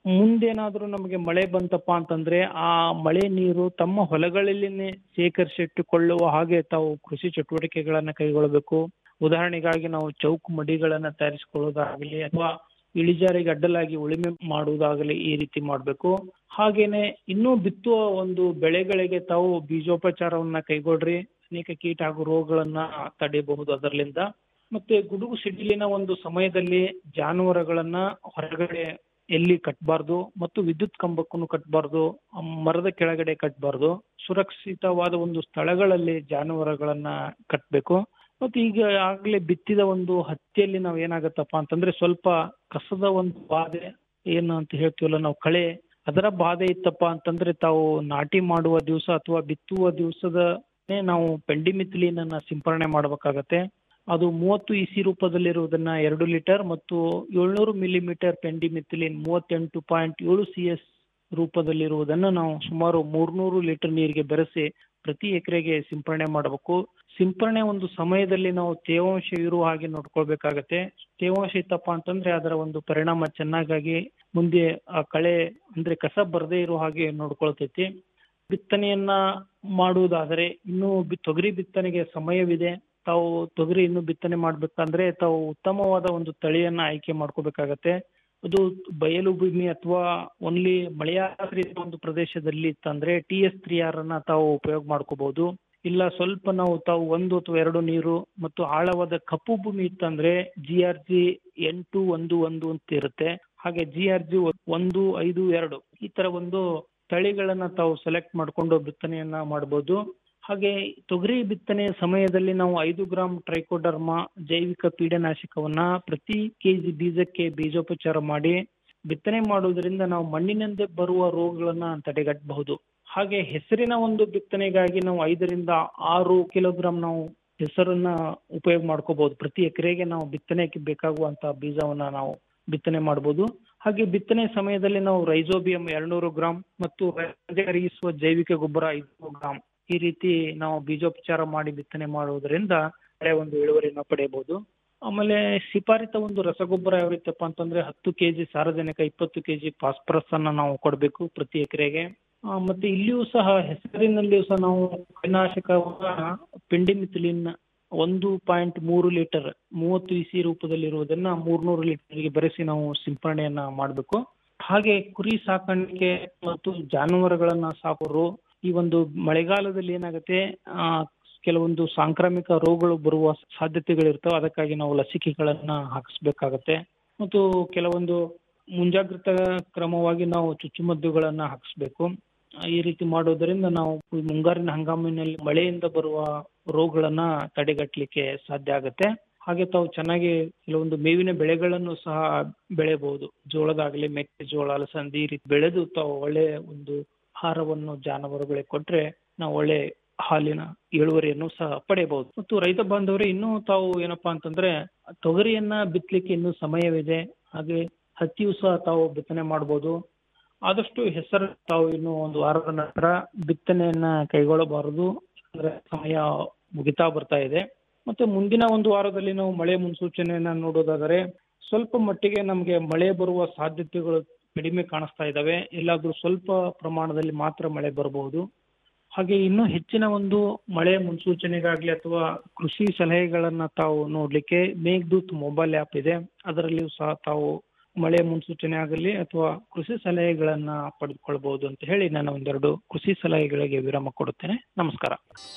ಮುಂದೇನಾದ್ರೂ ನಮಗೆ ಮಳೆ ಬಂತಪ್ಪ ಅಂತಂದ್ರೆ ಆ ಮಳೆ ನೀರು ತಮ್ಮ ಹೊಲಗಳಲ್ಲಿನೇ ಶೇಖರಿಸಿಟ್ಟುಕೊಳ್ಳುವ ಹಾಗೆ ತಾವು ಕೃಷಿ ಚಟುವಟಿಕೆಗಳನ್ನ ಕೈಗೊಳ್ಳಬೇಕು ಉದಾಹರಣೆಗಾಗಿ ನಾವು ಚೌಕು ಮಡಿಗಳನ್ನ ತಯಾರಿಸಿಕೊಳ್ಳೋದಾಗಲಿ ಅಥವಾ ಇಳಿಜಾರಿಗೆ ಅಡ್ಡಲಾಗಿ ಉಳುಮೆ ಮಾಡುವುದಾಗಲಿ ಈ ರೀತಿ ಮಾಡಬೇಕು ಹಾಗೇನೆ ಇನ್ನೂ ಬಿತ್ತುವ ಒಂದು ಬೆಳೆಗಳಿಗೆ ತಾವು ಬೀಜೋಪಚಾರವನ್ನ ಕೈಗೊಳ್ರಿ ಅನೇಕ ಕೀಟ ಹಾಗೂ ರೋಗಗಳನ್ನ ತಡೆಯಬಹುದು ಅದರಲ್ಲಿಂದ ಮತ್ತೆ ಗುಡುಗು ಸಿಡಿಲಿನ ಒಂದು ಸಮಯದಲ್ಲಿ ಜಾನುವಾರುಗಳನ್ನ ಹೊರಗಡೆ ಎಲ್ಲಿ ಕಟ್ಟಬಾರ್ದು ಮತ್ತು ವಿದ್ಯುತ್ ಕಂಬಕ್ಕೂ ಕಟ್ಟಬಾರ್ದು ಮರದ ಕೆಳಗಡೆ ಕಟ್ಟಬಾರ್ದು ಸುರಕ್ಷಿತವಾದ ಒಂದು ಸ್ಥಳಗಳಲ್ಲಿ ಜಾನುವಾರುಗಳನ್ನ ಕಟ್ಟಬೇಕು ಮತ್ತೆ ಈಗ ಆಗ್ಲೇ ಬಿತ್ತಿದ ಒಂದು ಹತ್ತಿಯಲ್ಲಿ ನಾವ್ ಏನಾಗತ್ತಪ್ಪ ಅಂತಂದ್ರೆ ಸ್ವಲ್ಪ ಕಸದ ಒಂದು ಬಾಧೆ ಏನು ಅಂತ ಹೇಳ್ತೀವಲ್ಲ ನಾವು ಕಳೆ ಅದರ ಬಾಧೆ ಇತ್ತಪ್ಪ ಅಂತಂದ್ರೆ ತಾವು ನಾಟಿ ಮಾಡುವ ದಿವಸ ಅಥವಾ ಬಿತ್ತುವ ದಿವಸದ ನಾವು ಪೆಂಡಿಮಿಥಿಲಿನನ್ನ ಸಿಂಪರಣೆ ಮಾಡಬೇಕಾಗತ್ತೆ ಅದು ಮೂವತ್ತು ಇಸಿ ರೂಪದಲ್ಲಿರುವುದನ್ನ ಎರಡು ಲೀಟರ್ ಮತ್ತು ಏಳ್ನೂರು ಮಿಲಿಮೀಟರ್ ಪೆಂಡಿಮಿಥಿಲಿನ್ ಮೂವತ್ತೆಂಟು ಪಾಯಿಂಟ್ ಏಳು ಸಿ ಎಸ್ ರೂಪದಲ್ಲಿರುವುದನ್ನು ನಾವು ಸುಮಾರು ಮೂರ್ನೂರು ಲೀಟರ್ ನೀರಿಗೆ ಬೆರೆಸಿ ಪ್ರತಿ ಎಕರೆಗೆ ಸಿಂಪರಣೆ ಮಾಡಬೇಕು ಸಿಂಪರಣೆ ಒಂದು ಸಮಯದಲ್ಲಿ ನಾವು ತೇವಾಂಶ ಇರುವ ಹಾಗೆ ನೋಡ್ಕೊಳ್ಬೇಕಾಗತ್ತೆ ತೇವಾಂಶ ಇತ್ತಪ್ಪ ಅಂತಂದ್ರೆ ಅದರ ಒಂದು ಪರಿಣಾಮ ಚೆನ್ನಾಗಾಗಿ ಮುಂದೆ ಆ ಕಳೆ ಅಂದ್ರೆ ಕಸ ಬರದೇ ಇರೋ ಹಾಗೆ ನೋಡ್ಕೊಳ್ತೈತಿ ಬಿತ್ತನೆಯನ್ನ ಮಾಡುವುದಾದರೆ ಇನ್ನು ಬಿ- ತೊಗರಿ ಬಿತ್ತನೆಗೆ ಸಮಯವಿದೆ ತಾವು ತೊಗರಿ ಇನ್ನು ಬಿತ್ತನೆ ಮಾಡ್ಬೇಕಂದ್ರೆ ತಾವು ಉತ್ತಮವಾದ ಒಂದು ತಳಿಯನ್ನ ಆಯ್ಕೆ ಮಾಡ್ಕೋಬೇಕಾಗತ್ತೆ ಅದು ಬಯಲು ಭೂಮಿ ಅಥವಾ ಓನ್ಲಿ ಮಳೆಯಾಶ್ರಿತ ಒಂದು ಪ್ರದೇಶದಲ್ಲಿ ಇತ್ತಂದ್ರೆ ಟಿ ಎಸ್ ತ್ರೀ ಆರ್ ಅನ್ನ ತಾವು ಉಪಯೋಗ ಮಾಡ್ಕೋಬಹುದು ಇಲ್ಲ ಸ್ವಲ್ಪ ನಾವು ತಾವು ಒಂದು ಅಥವಾ ಎರಡು ನೀರು ಮತ್ತು ಆಳವಾದ ಕಪ್ಪು ಭೂಮಿ ಇತ್ತಂದ್ರೆ ಜಿ ಆರ್ ಜಿ ಎಂಟು ಒಂದು ಒಂದು ಅಂತ ಇರುತ್ತೆ ಹಾಗೆ ಜಿ ಆರ್ ಜಿ ಒಂದು ಐದು ಎರಡು ಈ ತರ ಒಂದು ತಳಿಗಳನ್ನ ತಾವು ಸೆಲೆಕ್ಟ್ ಮಾಡ್ಕೊಂಡು ಬಿತ್ತನೆಯನ್ನ ಮಾಡಬಹುದು ಹಾಗೆ ತೊಗರಿ ಬಿತ್ತನೆ ಸಮಯದಲ್ಲಿ ನಾವು ಐದು ಗ್ರಾಂ ಟ್ರೈಕೋಡರ್ಮಾ ಜೈವಿಕ ಕೀಟನಾಶಕವನ್ನ ಪ್ರತಿ ಕೆಜಿ ಬೀಜಕ್ಕೆ ಬೀಜೋಪಚಾರ ಮಾಡಿ ಬಿತ್ತನೆ ಮಾಡುವುದರಿಂದ ನಾವು ಮಣ್ಣಿನಿಂದ ಬರುವ ರೋಗಗಳನ್ನ ತಡೆಗಟ್ಟಬಹುದು ಹಾಗೆ ಹೆಸರಿನ ಒಂದು ಬಿತ್ತನೆಗಾಗಿ ನಾವು ಐದರಿಂದ ಆರು ಕಿಲೋಗ್ರಾಂ ನಾವು ಹೆಸರನ್ನ ಉಪಯೋಗ ಮಾಡ್ಕೋಬಹುದು ಪ್ರತಿ ಎಕರೆಗೆ ನಾವು ಬಿತ್ತನೆಗೆ ಬೇಕಾಗುವಂತ ಬೀಜವನ್ನ ನಾವು ಬಿತ್ತನೆ ಮಾಡಬಹುದು ಹಾಗೆ ಬಿತ್ತನೆ ಸಮಯದಲ್ಲಿ ನಾವು ರೈಜೋಬಿಯಂ ಎರಡ್ನೂರು ಗ್ರಾಂ ಮತ್ತು ಕರಗಿಸುವ ಜೈವಿಕ ಗೊಬ್ಬರ ಐದು ಗ್ರಾಂ ಈ ರೀತಿ ನಾವು ಬೀಜೋಪಚಾರ ಮಾಡಿ ಬಿತ್ತನೆ ಮಾಡುವುದರಿಂದ ಒಳ್ಳೆಯ ಒಂದು ಇಳುವರಿನ ಪಡೆಯಬಹುದು ಆಮೇಲೆ ಶಿಫಾರಿತ ಒಂದು ರಸಗೊಬ್ಬರ ಯಾವ ರೀತಿಯಪ್ಪ ಅಂತಂದ್ರೆ ಹತ್ತು ಕೆಜಿ ಸಾರಜನಕ ಇಪ್ಪತ್ತು ಕೆಜಿ ಫಾಸ್ಫರಸ್ ಅನ್ನ ನಾವು ಕೊಡಬೇಕು ಪ್ರತಿ ಎಕರೆಗೆ ಆ, ಮತ್ತೆ ಇಲ್ಲಿಯೂ ಸಹ ಹೆಸರಿನಲ್ಲಿಯೂ ಸಹ ನಾವು ಕೀಟನಾಶಕವನ್ನ ಪಿಂಡಿಮಿಥಿಲಿನ್ ಒಂದು ಪಾಯಿಂಟ್ ಮೂರು ಲೀಟರ್ ಮೂವತ್ತು ಇಸಿ ರೂಪದಲ್ಲಿರುವುದನ್ನ ಮೂರ್ನೂರು ಲೀಟರ್ಗೆ ಬೆರೆಸಿ ನಾವು ಸಿಂಪರಣೆಯನ್ನ ಮಾಡಬೇಕು ಹಾಗೆ ಕುರಿ ಸಾಕಾಣಿಕೆ ಮತ್ತು ಜಾನುವಾರುಗಳನ್ನ ಸಾಕೋರು ಈ ಒಂದು ಮಳೆಗಾಲದಲ್ಲಿ ಏನಾಗುತ್ತೆ ಆ ಕೆಲವೊಂದು ಸಾಂಕ್ರಾಮಿಕ ರೋಗಗಳು ಬರುವ ಸಾಧ್ಯತೆಗಳಿರ್ತವೆ ಅದಕ್ಕಾಗಿ ನಾವು ಲಸಿಕೆಗಳನ್ನ ಹಾಕಿಸ್ಬೇಕಾಗತ್ತೆ ಮತ್ತು ಕೆಲವೊಂದು ಮುಂಜಾಗ್ರತಾ ಕ್ರಮವಾಗಿ ನಾವು ಚುಚ್ಚುಮದ್ದುಗಳನ್ನ ಹಾಕಿಸ್ಬೇಕು ಆ, ಈ ರೀತಿ ಮಾಡೋದರಿಂದ ನಾವು ಈ ಮುಂಗಾರಿನ ಹಂಗಾಮಿನಲ್ಲಿ ಮಳೆಯಿಂದ ಬರುವ ರೋಗಗಳನ್ನ ತಡೆಗಟ್ಟಲಿಕ್ಕೆ ಸಾಧ್ಯ ಆಗುತ್ತೆ ಹಾಗೆ ತಾವು ಚೆನ್ನಾಗಿ ಕೆಲವೊಂದು ಮೇವಿನ ಬೆಳೆಗಳನ್ನು ಸಹ ಬೆಳೆಯಬಹುದು ಜೋಳದಾಗಲಿ ಮೆಕ್ಕೆಜೋಳ ಅಲಸಂದಿ ಈ ರೀತಿ ಬೆಳೆದು ತಾವು ಒಳ್ಳೆ ಒಂದು ಆಹಾರವನ್ನು ಜಾನುವಾರುಗಳಿಗೆ ಕೊಟ್ರೆ ನಾವು ಒಳ್ಳೆ ಹಾಲಿನ ಇಳುವರಿಯನ್ನು ಸಹ ಪಡೆಯಬಹುದು ಮತ್ತು ರೈತ ಬಾಂಧವರೇ ಇನ್ನೂ ತಾವು ಏನಪ್ಪಾ ಅಂತಂದ್ರೆ ತೊಗರಿಯನ್ನ ಬಿತ್ತಲಿಕ್ಕೆ ಇನ್ನೂ ಸಮಯವಿದೆ ಹಾಗೆ ಹತ್ತಿಯೂ ಸಹ ತಾವು ಬಿತ್ತನೆ ಮಾಡಬಹುದು ಆದಷ್ಟು ಹೆಸರು ತಾವು ಇನ್ನು ಒಂದು ವಾರದ ನಂತರ ಬಿತ್ತನೆಯನ್ನ ಕೈಗೊಳ್ಳಬಾರದು ಅಂದ್ರೆ ಸಮಯ ಮುಗಿತಾ ಬರ್ತಾ ಇದೆ ಮತ್ತೆ ಮುಂದಿನ ಒಂದು ವಾರದಲ್ಲಿ ನಾವು ಮಳೆ ಮುನ್ಸೂಚನೆಯನ್ನ ನೋಡೋದಾದರೆ ಸ್ವಲ್ಪ ಮಟ್ಟಿಗೆ ನಮಗೆ ಮಳೆ ಬರುವ ಸಾಧ್ಯತೆಗಳು ಕಡಿಮೆ ಕಾಣಿಸ್ತಾ ಇದ್ದಾವೆ ಎಲ್ಲಾದ್ರೂ ಸ್ವಲ್ಪ ಪ್ರಮಾಣದಲ್ಲಿ ಮಾತ್ರ ಮಳೆ ಬರಬಹುದು ಹಾಗೆ ಇನ್ನೂ ಹೆಚ್ಚಿನ ಒಂದು ಮಳೆ ಮುನ್ಸೂಚನೆಗಾಗ್ಲಿ ಅಥವಾ ಕೃಷಿ ಸಲಹೆಗಳನ್ನ ತಾವು ನೋಡ್ಲಿಕ್ಕೆ ಮೇಘದೂತ್ ಮೊಬೈಲ್ ಆಪ್ ಇದೆ ಅದರಲ್ಲಿಯೂ ಸಹ ತಾವು ಮಳೆ ಮುನ್ಸೂಚನೆ ಆಗಲಿ ಅಥವಾ ಕೃಷಿ ಸಲಹೆಗಳನ್ನ ಪಡೆದುಕೊಳ್ಬಹುದು ಅಂತ ಹೇಳಿ ನಾನು ಒಂದೆರಡು ಕೃಷಿ ಸಲಹೆಗಳಿಗೆ ವಿರಾಮ ಕೊಡುತ್ತೇನೆ ನಮಸ್ಕಾರ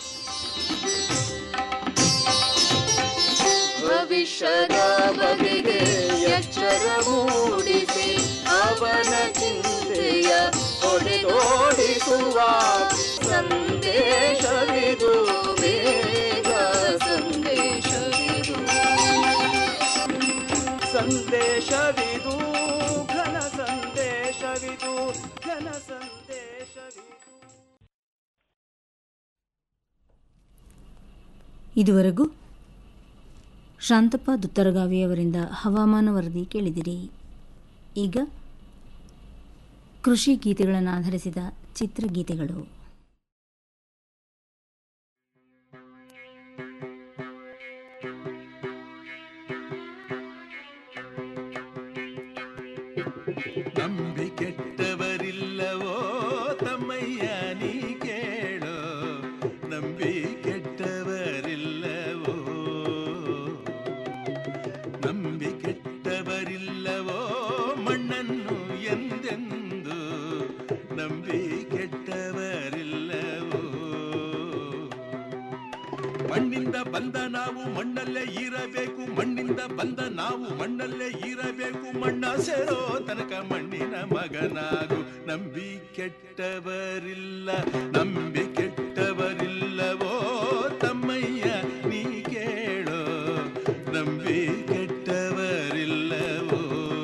ಭವಿಷ್ಯದ ಬಗೆಗೆ ಎಚ್ಚರ ಮೂಡಿಸಿ ಅವನ ಚಿಂತೆಯ ಹೊಡೆದೋಡಿಸುವ ಸಂದೇಶವಿದು ಬೇಗ ಸಂದೇಶವಿದು ಸಂದೇಶವಿದು ಘನ ಸಂದೇಶವಿದು ಘನ ಸಂದೇಶವಿದು ಇದುವರೆಗೂ ಶಾಂತಪ್ಪ ದುತ್ತರಗಾವಿಯವರಿಂದ ಹವಾಮಾನ ವರದಿ ಕೇಳಿದಿರಿ ಈಗ ಕೃಷಿ ಗೀತೆಗಳನ್ನು ಆಧರಿಸಿದ ಚಿತ್ರಗೀತೆಗಳು ನಂಬಿ ಕೆಟ್ಟವರಿಲ್ಲವೋ ತಮ್ಮಯ್ಯ ನೀ ಕೇಳೋ ನಂಬಿ ಕೆಟ್ಟವರಿಲ್ಲವೋ ನಂಬಿ ಕೆಟ್ಟವರಿಲ್ಲವೋ ಮಣ್ಣನ್ನು ಎಂದೆಂದು ನಂಬಿ ಕೆಟ್ಟವರಿಲ್ಲವೋ ಮಣ್ಣಿಂದ ಬಂದ ನಾವು ಮಣ್ಣಲ್ಲೇ ಇರಬೇಕು ಮಣ್ಣಿಂದ ಬಂದ ನಾವು ಮಣ್ಣಲ್ಲೇ ಇರಬೇಕು ಮಣ್ಣ ಸೇರೋ ತನಕ ಮಣ್ಣಿನ ಮಗನಾಗು ನಂಬಿ ಕೆಟ್ಟವರಿಲ್ಲ ನಂಬಿ ಕೆಟ್ಟವರಿಲ್ಲವೋ ತಮ್ಮಯ್ಯ ನೀ ಕೇಳೋ ನಂಬಿ ಕೆಟ್ಟವರಿಲ್ಲವೋ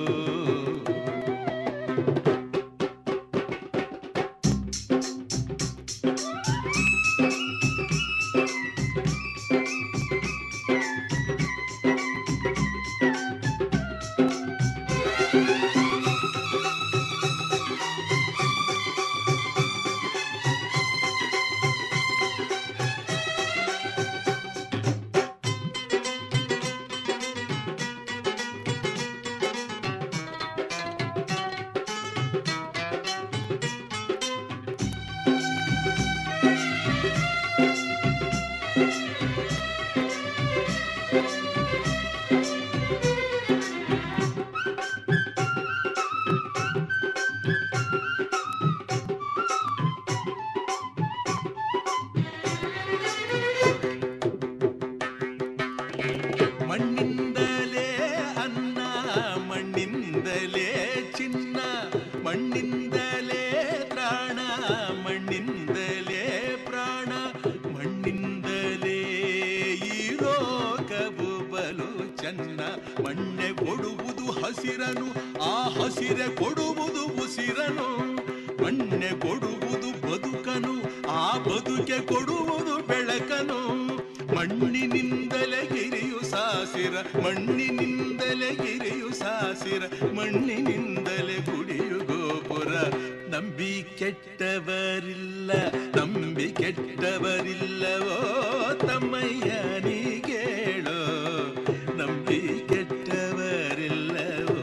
ಮಣ್ಣಿಂದಲೇ ಅನ್ನ ಮಣ್ಣಿಂದಲೇ ಚಿನ್ನ ಮಣ್ಣಿಂದಲೇ ತ್ರಾಣ ಮಣ್ಣಿಂದಲೇ ಪ್ರಾಣ ಮಣ್ಣಿಂದಲೇ ಈ ರೋಗವು ಬಲು ಚೆನ್ನ ಮಣ್ಣೆ ಕೊಡುವುದು ಹಸಿರನು ಆ ಹಸಿರೆ ಕೊಡುವುದು ಉಸಿರನು ಮಣ್ಣೆ ಕೊಡುವುದು ಬದುಕನು ಆ ಬದುಕೆ ಕೊಡುವುದು ಬೆಳಕನು ಮಣ್ಣಿನಿಂದಲೇ ಗಿರಿಯು ಸಾಸಿರ ಮಣ್ಣಿನಿಂದಲೇ ಗಿರಿಯು ಸಾಸಿರ ಮಣ್ಣಿನಿಂದಲೇ ಗುಡಿಯು ಗೋಪುರ ನಂಬಿ ಕೆಟ್ಟವರಿಲ್ಲ ನಂಬಿ ಕೆಟ್ಟವರಿಲ್ಲವೋ ತಮ್ಮಯ್ಯ ನೀ ಕೇಳೋ ನಂಬಿ ಕೆಟ್ಟವರಿಲ್ಲವೋ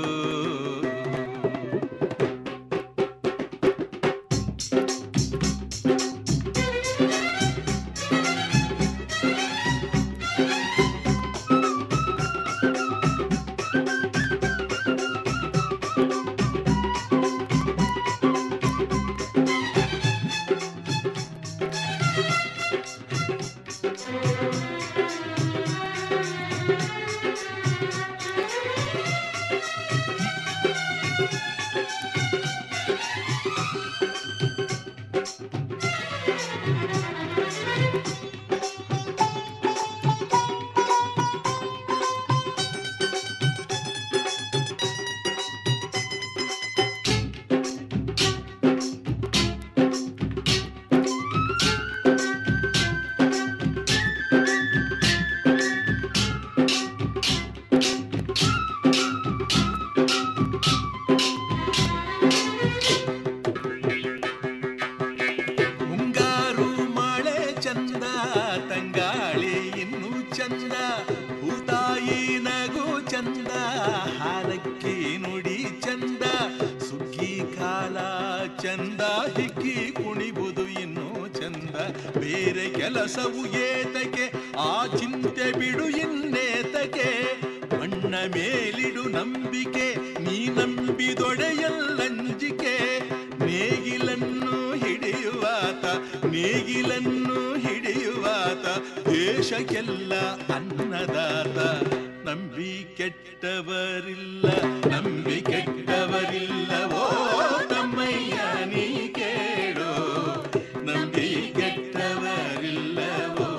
ಮುಂಗಾರು ಮಳೆ ಚಂದ ತಂಗಾಳಿ ಇನ್ನು ಚಂದ ಭೂತಾಯಿ ನಗು ಚಂದ ಹಾಲಕ್ಕಿ ನುಡಿ ಚಂದ ಸುಗ್ಗಿ ಕಾಲ ಚಂದ ಹಿಕ್ಕಿ ಕುಣಿಬುದು ಇನ್ನು ಚಂದ ಬೇರೆ ಕೆಲಸವು ಏತಕ್ಕೆ ಆ ಚಿಂತೆ ಬಿಡು ಇನ್ನೇತಕ್ಕೆ ಮಣ್ಣ ಮೇಲಿಡು ನಂಬಿಕೆ ನೀ ನಂಬಿದೊಡೆಯಲ್ಲಂಜಿಕೆ ನೇಗಿಲನ್ನು ಹಿಡಿಯುವಾತ ನೇಗಿಲನ್ನು ಹಿಡಿಯುವಾತ ದೇಶಕ್ಕೆಲ್ಲ ಅನ್ನದಾತ ನಂಬಿ ಕೆಟ್ಟವರಿಲ್ಲ ನಂಬಿ ಕೆಟ್ಟವರಿಲ್ಲವೋ ತಮ್ಮಯ್ಯ ನೀ ಕೇಳೋ ನಂಬಿ ಕೆಟ್ಟವರಿಲ್ಲವೋ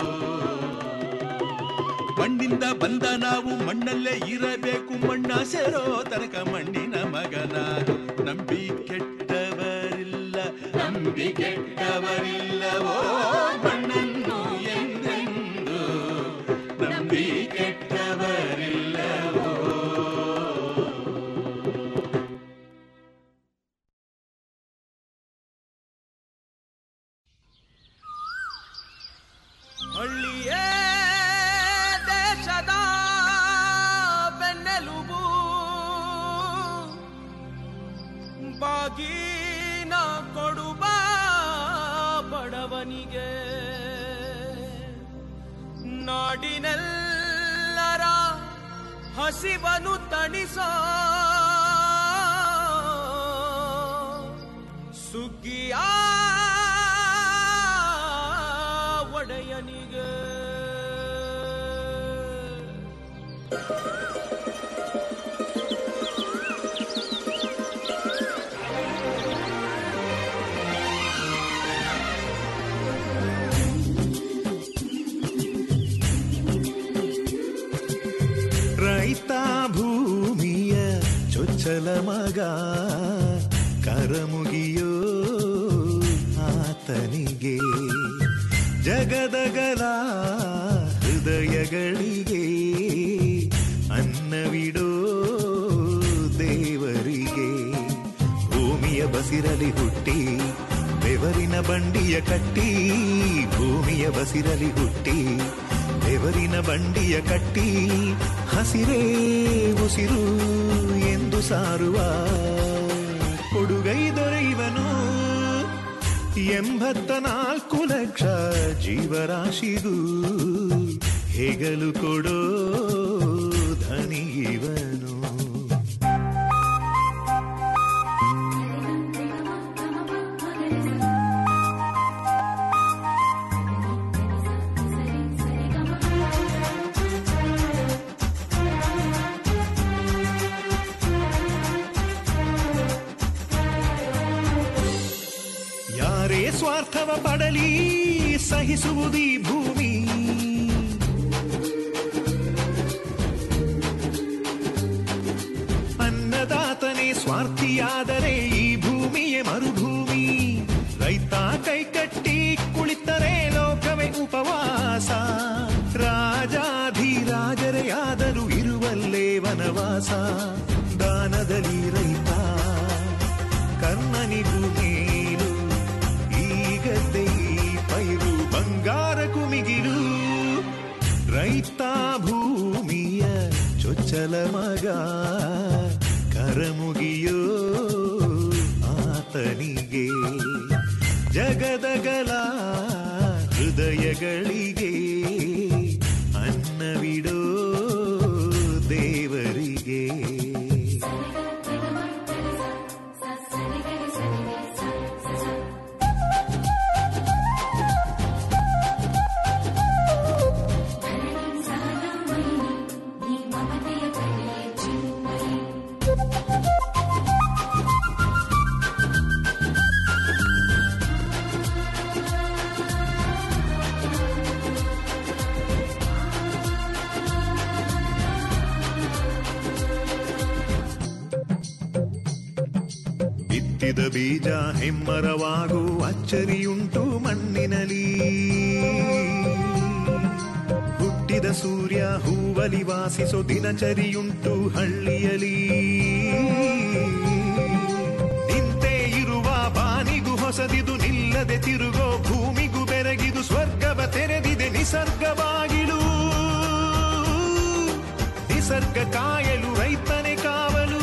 ಮಣ್ಣಿಂದ ಬಂದ ನಾವು ಮಣ್ಣಲ್ಲೇ ಇರಬೇಕು ಮಣ್ಣ ಸೇರೋ ತನಕ ಮಣ್ಣಿನ ಮಗನಾಗು ನಂಬಿ ಕೆಟ್ಟವರಿಲ್ಲ ನಂಬಿ ಕೆಟ್ಟವರಿಲ್ಲವೋ ಮಣ್ಣನ್ನು ಎಂದೆಂದು ನಂಬಿ ಕೆಟ್ಟವರಿಲ್ಲವೋ ಹಳ್ಳಿಯೇ ದೇಶದ ಬೆನ್ನೆಲುಬು ಆಗಿ ನಾ ಕೊಡುವ ಬಡವನಿಗೆ ನಾಡಿನೆಲ್ಲರ ಹಸಿವನು ತಣಿಸೋ ಸುಗ್ಗಿಯ ಒಡೆಯನಿಗೆ ರೈತ ಭೂಮಿಯ ಚೊಚ್ಚಲ ಮಗ ಕರಮುಗಿಯೋ ಆತನಿಗೆ ಜಗದಗಲ ಹೃದಯಗಳಿಗೆ ಅನ್ನವಿಡೋ ದೇವರಿಗೆ ಭೂಮಿಯ ಬಸಿರಲಿ ಹುಟ್ಟಿ ಬೆವರಿನ ಬಂಡಿಯ ಕಟ್ಟಿ ಭೂಮಿಯ ಬಸಿರಲಿ ಹುಟ್ಟಿ ಬೆವರಿನ ಬಂಡಿಯ ಕಟ್ಟಿ ಹಸಿರೇ ಉಸಿರು ಎಂದು ಸಾರುವ ಕೊಡುಗೈ ದೊರೆಯುವನು ಎಂಬತ್ತ ನಾಲ್ಕು ಲಕ್ಷ ಜೀವರಾಶಿಗೂ ಹೆಗಲು ಕೊಡೋ ಧನಿಗಿವನು ಯಾರೇ ಸ್ವಾರ್ಥವ ಪಡಲಿ ಸಹಿಸುವುದೀ ಭೂಮಿ ಅನ್ನದಾತನೇ ಸ್ವಾರ್ಥಿಯಾದರೆ ಈ ಭೂಮಿಯೇ ಮರುಭೂಮಿ ರೈತ ಕೈಕಟ್ಟಿ ಕುಳಿತರೆ ಲೋಕವೇ ಉಪವಾಸ ರಾಜಾಧಿರಾಜರೇ ಆದರೂ ಇರುವಲ್ಲೇ ವನವಾಸ ದಾನದಲ್ಲಿ ರೈತ ಕರ್ಣನಿಗೂ ಮೇಲು ಈಗದ್ದೇ ಈ ಪೈರು ಬಂಗಾರ ಕುಮಿಗಿಲು ರೈತ ಭೂಮಿಯ ಚೊಚ್ಚಲ ಮಗ ಕರಮುಗಿಯೋ ಆತನಿಗೆ ಜಗದಗಲ ಹೃದಯಗಳಿಗೆ ಅನ್ನವಿಡೋ ದೇವರಿಗೆ ಬಿತ್ತಿದ ಬೀಜ ಹೆಮ್ಮರವಾಗು ಅಚ್ಚರಿಯುಂಟು ಮಣ್ಣಿನಲಿ ಹುಟ್ಟಿದ ಸೂರ್ಯ ಹೂವಲಿ ವಾಸಿಸೋ ದಿನಚರಿಯುಂಟು ಹಳ್ಳಿಯಲಿ ನಿಂತೇ ಇರುವ ಬಾನಿಗೂ ಹೊಸದಿದು ನಿಲ್ಲದೆ ತಿರುಗೋ ಭೂಮಿಗೂ ಬೆರಗಿದು ಸ್ವರ್ಗವ ತೆರೆದಿದೆ ನಿಸರ್ಗವಾಗಿಳು ನಿಸರ್ಗ ಕಾಯಲು ರೈತನೇ ಕಾವಲು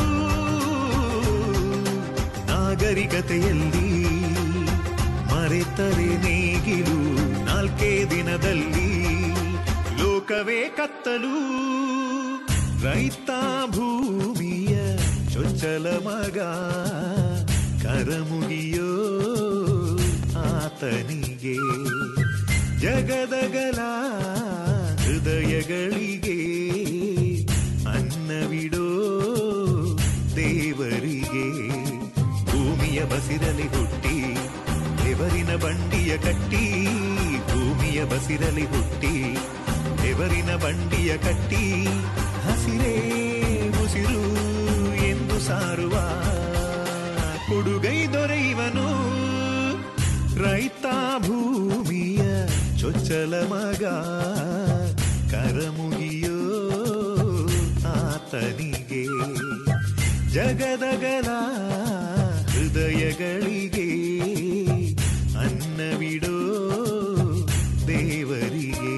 ನಾಗರಿಕತೆಯಲ್ಲಿ ಮರೆತರೆ ನೇಗಿಲು ನಾಲ್ಕೇ ದಿನದಲ್ಲಿ ಲೋಕವೇ ಕತ್ತಲು ರೈತ ಭೂಮಿಯ ಚೊಚ್ಚಲ ಮಗ ಕರಮುಗಿಯೋ ಆತನಿಗೆ ಜಗದಗಲ ಹೃದಯಗಳಿಗೆ ಅನ್ನವಿಡೋ ದೇವರಿಗೆ ಭೂಮಿಯ ಬಸಿರಲಿ ಹುಟ್ಟಿ ಬೆವರಿನ ಬಂಡಿಯ ಕಟ್ಟಿ ಭೂಮಿಯ ಬಸಿರಲಿ ಹುಟ್ಟಿ ಬೆವರಿನ ಬಂಡಿಯ ಕಟ್ಟಿ ಹಸಿರೇ ಉಸಿರು ಎಂದು ಸಾರುವ ಕೊಡುಗೈ ದೊರೆಯುವನು ರೈತ ಭೂಮಿಯ ಚೊಚ್ಚಲ ಮಗ ಕರಮುಗಿಯೋ ಆತನಿಗೆ ಜಗದಗಲ ಹೃದಯಗಳಿಗೆ ಅನ್ನವಿಡೋ ದೇವರಿಗೆ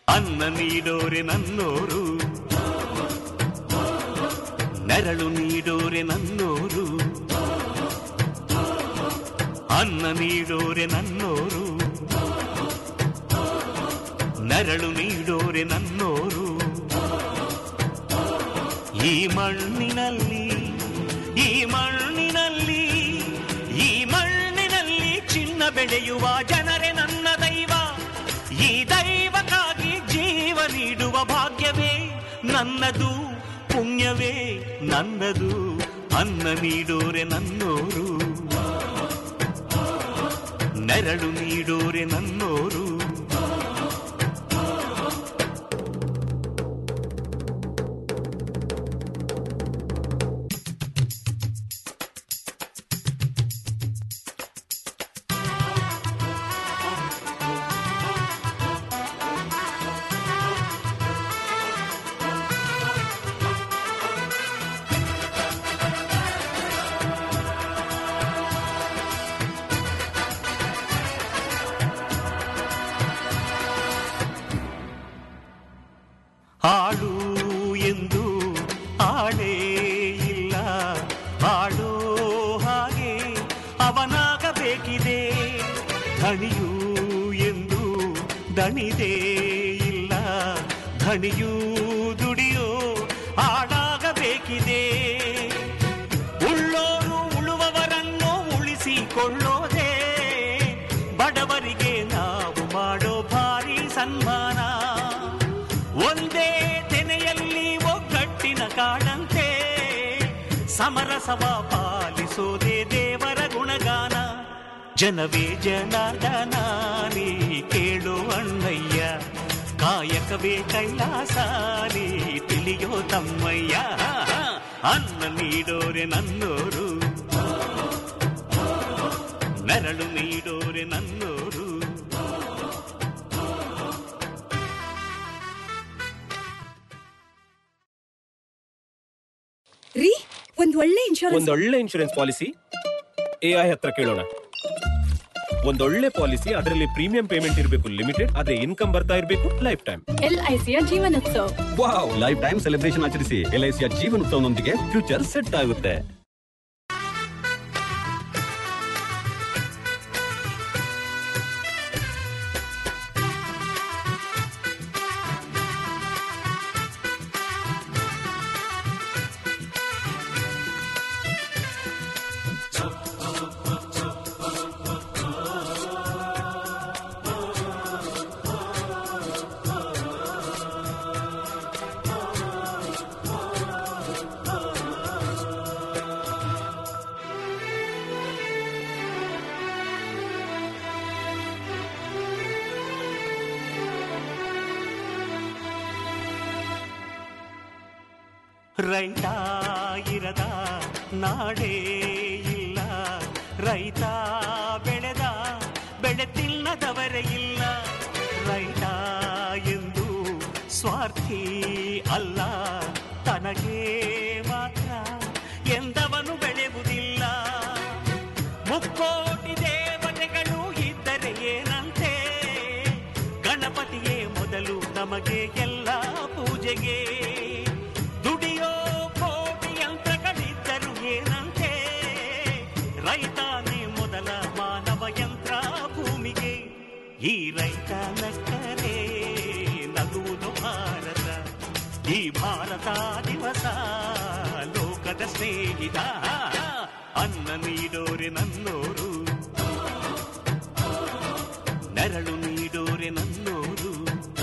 ಅನ್ನ ನೀಡೋರೆ ನನ್ನೋರು ನೆರಳು ನೀಡೋರೆ ನನ್ನೋರು ಅನ್ನ ನೀಡೋರೆ ನನ್ನೋರು ನೆರಳು ನೀಡೋರೆ ನನ್ನೋರು ಈ ಮಣ್ಣಿನಲ್ಲಿ ಈ ಮಣ್ಣಿನಲ್ಲಿ ಈ ಮಣ್ಣಿನಲ್ಲಿ ಚಿನ್ನ ಬೆಳೆಯುವ ಜನರೇ ನನ್ನ ದೈವ ಈ ದೈವಕ್ಕಾಗಿ ಜೀವ ನೀಡುವ ಭಾಗ್ಯವೇ ನನ್ನದು ಪುಣ್ಯವೇ ನನ್ನದು ಅನ್ನ ನೀಡೋರೆ ನನ್ನೋರು ನೆರಳು ನೀಡೋರೆ ನನ್ನೋರು ಆಡು ಎಂದು ಆಡೇ ಇಲ್ಲ ಆಡೋ ಹಾಗೆ ಅವನಾಗಬೇಕಿದೆ ಧಣಿಯು ಎಂದು ದಣಿದೇ ಇಲ್ಲ ಧಣಿಯೂ ದುಡಿಯೋ ಆಡಾಗಬೇಕಿದೆ ಉಳ್ಳೋರು ಉಳುವವರನ್ನು ಉಳಿಸಿಕೊಳ್ಳೋದೇ ಬಡವರಿಗೆ ನಾವು ಮಾಡೋ ಭಾರಿ ಸನ್ಮಾನ ಒಂದೇ ತೆನೆಯಲ್ಲಿ ಒಗ್ಗಟ್ಟಿನ ಕಾಡಂತೆ ಸಮರಸವ ಪಾಲಿಸೋದೇ ದೇವರ ಗುಣಗಾನ ಜನವೇ ಜನಾರ್ದನ ನೀ ಕೇಳು ಅಣ್ಣಯ್ಯ ಕಾಯಕವೇ ಕೈಲಾಸ ನೀ ತಿಳಿಯೋ ತಮ್ಮಯ್ಯ ಅನ್ನ ನೀಡೋರೆ ನನ್ನೋರು ನೆರಳು ನೀಡೋರೆ ನನ್ನೋರು ರೀ ಒಂದ್ ಒಳ್ಳೆ ಇನ್ಶೂರೆನ್ಸ್ ಒಂದೊಳ್ಳೆ ಇನ್ಶೂರೆನ್ಸ್ ಪಾಲಿಸಿ ಎ ಐ ಹತ್ರ ಕೇಳೋಣ ಒಂದೊಳ್ಳೆ ಪಾಲಿಸಿ ಅದರಲ್ಲಿ ಪ್ರೀಮಿಯಂ ಪೇಮೆಂಟ್ ಇರಬೇಕು ಲಿಮಿಟೆಡ್ ಅದೇ ಇನ್ಕಮ್ ಬರ್ತಾ ಇರಬೇಕು ಲೈಫ್ ಟೈಮ್ ಎಲ್ಐಸಿಯ Jeevan Utsav wow life time celebration ಆಚರಿಸಿ ಎಲ್ ಐ ಸಿಯ ಜೀವನೋತ್ಸವನೊಂದಿಗೆ ಫ್ಯೂಚರ್ ಸೆಟ್ ಆಗುತ್ತೆ ರೈತ ಇರದ ನಾಡೇ ಇಲ್ಲ ರೈತ ಬೆಳೆದ ಬೆಳೆ ತಿನ್ನದವರೇ ಇಲ್ಲ ರೈತ ಎಂದು ಸ್ವಾರ್ಥಿ ಅಲ್ಲ ತನಗೆ ಮಾತ್ರ ಎಂದವನು ಬೆಳೆಯುವುದಿಲ್ಲ ಮುಕ್ಕೋಟಿ ದೇವತೆಗಳು ಇದ್ದರೆ ಏನಂತೆ ಗಣಪತಿಯೇ ಮೊದಲು ನಮಗೆ ಎಲ್ಲ ಪೂಜೆಗೆ ದುಡಿಯೋ ಕೋಟಿ ಯಂತ್ರಗಳಿದ್ದರು ಏನಂತೆ ರೈತಾನೇ ಮೊದಲ ಮಾನವ ಯಂತ್ರ ಭೂಮಿಗೆ ಈ ರೈತ ನಕ್ಕರೆ ನಗುವುದು ಭಾರತ ಈ ಭಾರತ ದಿವಸ ಲೋಕದ ಸ್ನೇಹಿತ ಅನ್ನ ನೀಡೋರೆ ನನ್ನೋರು ನೆರಳು ನೀಡೋರೆ ನನ್ನೋರು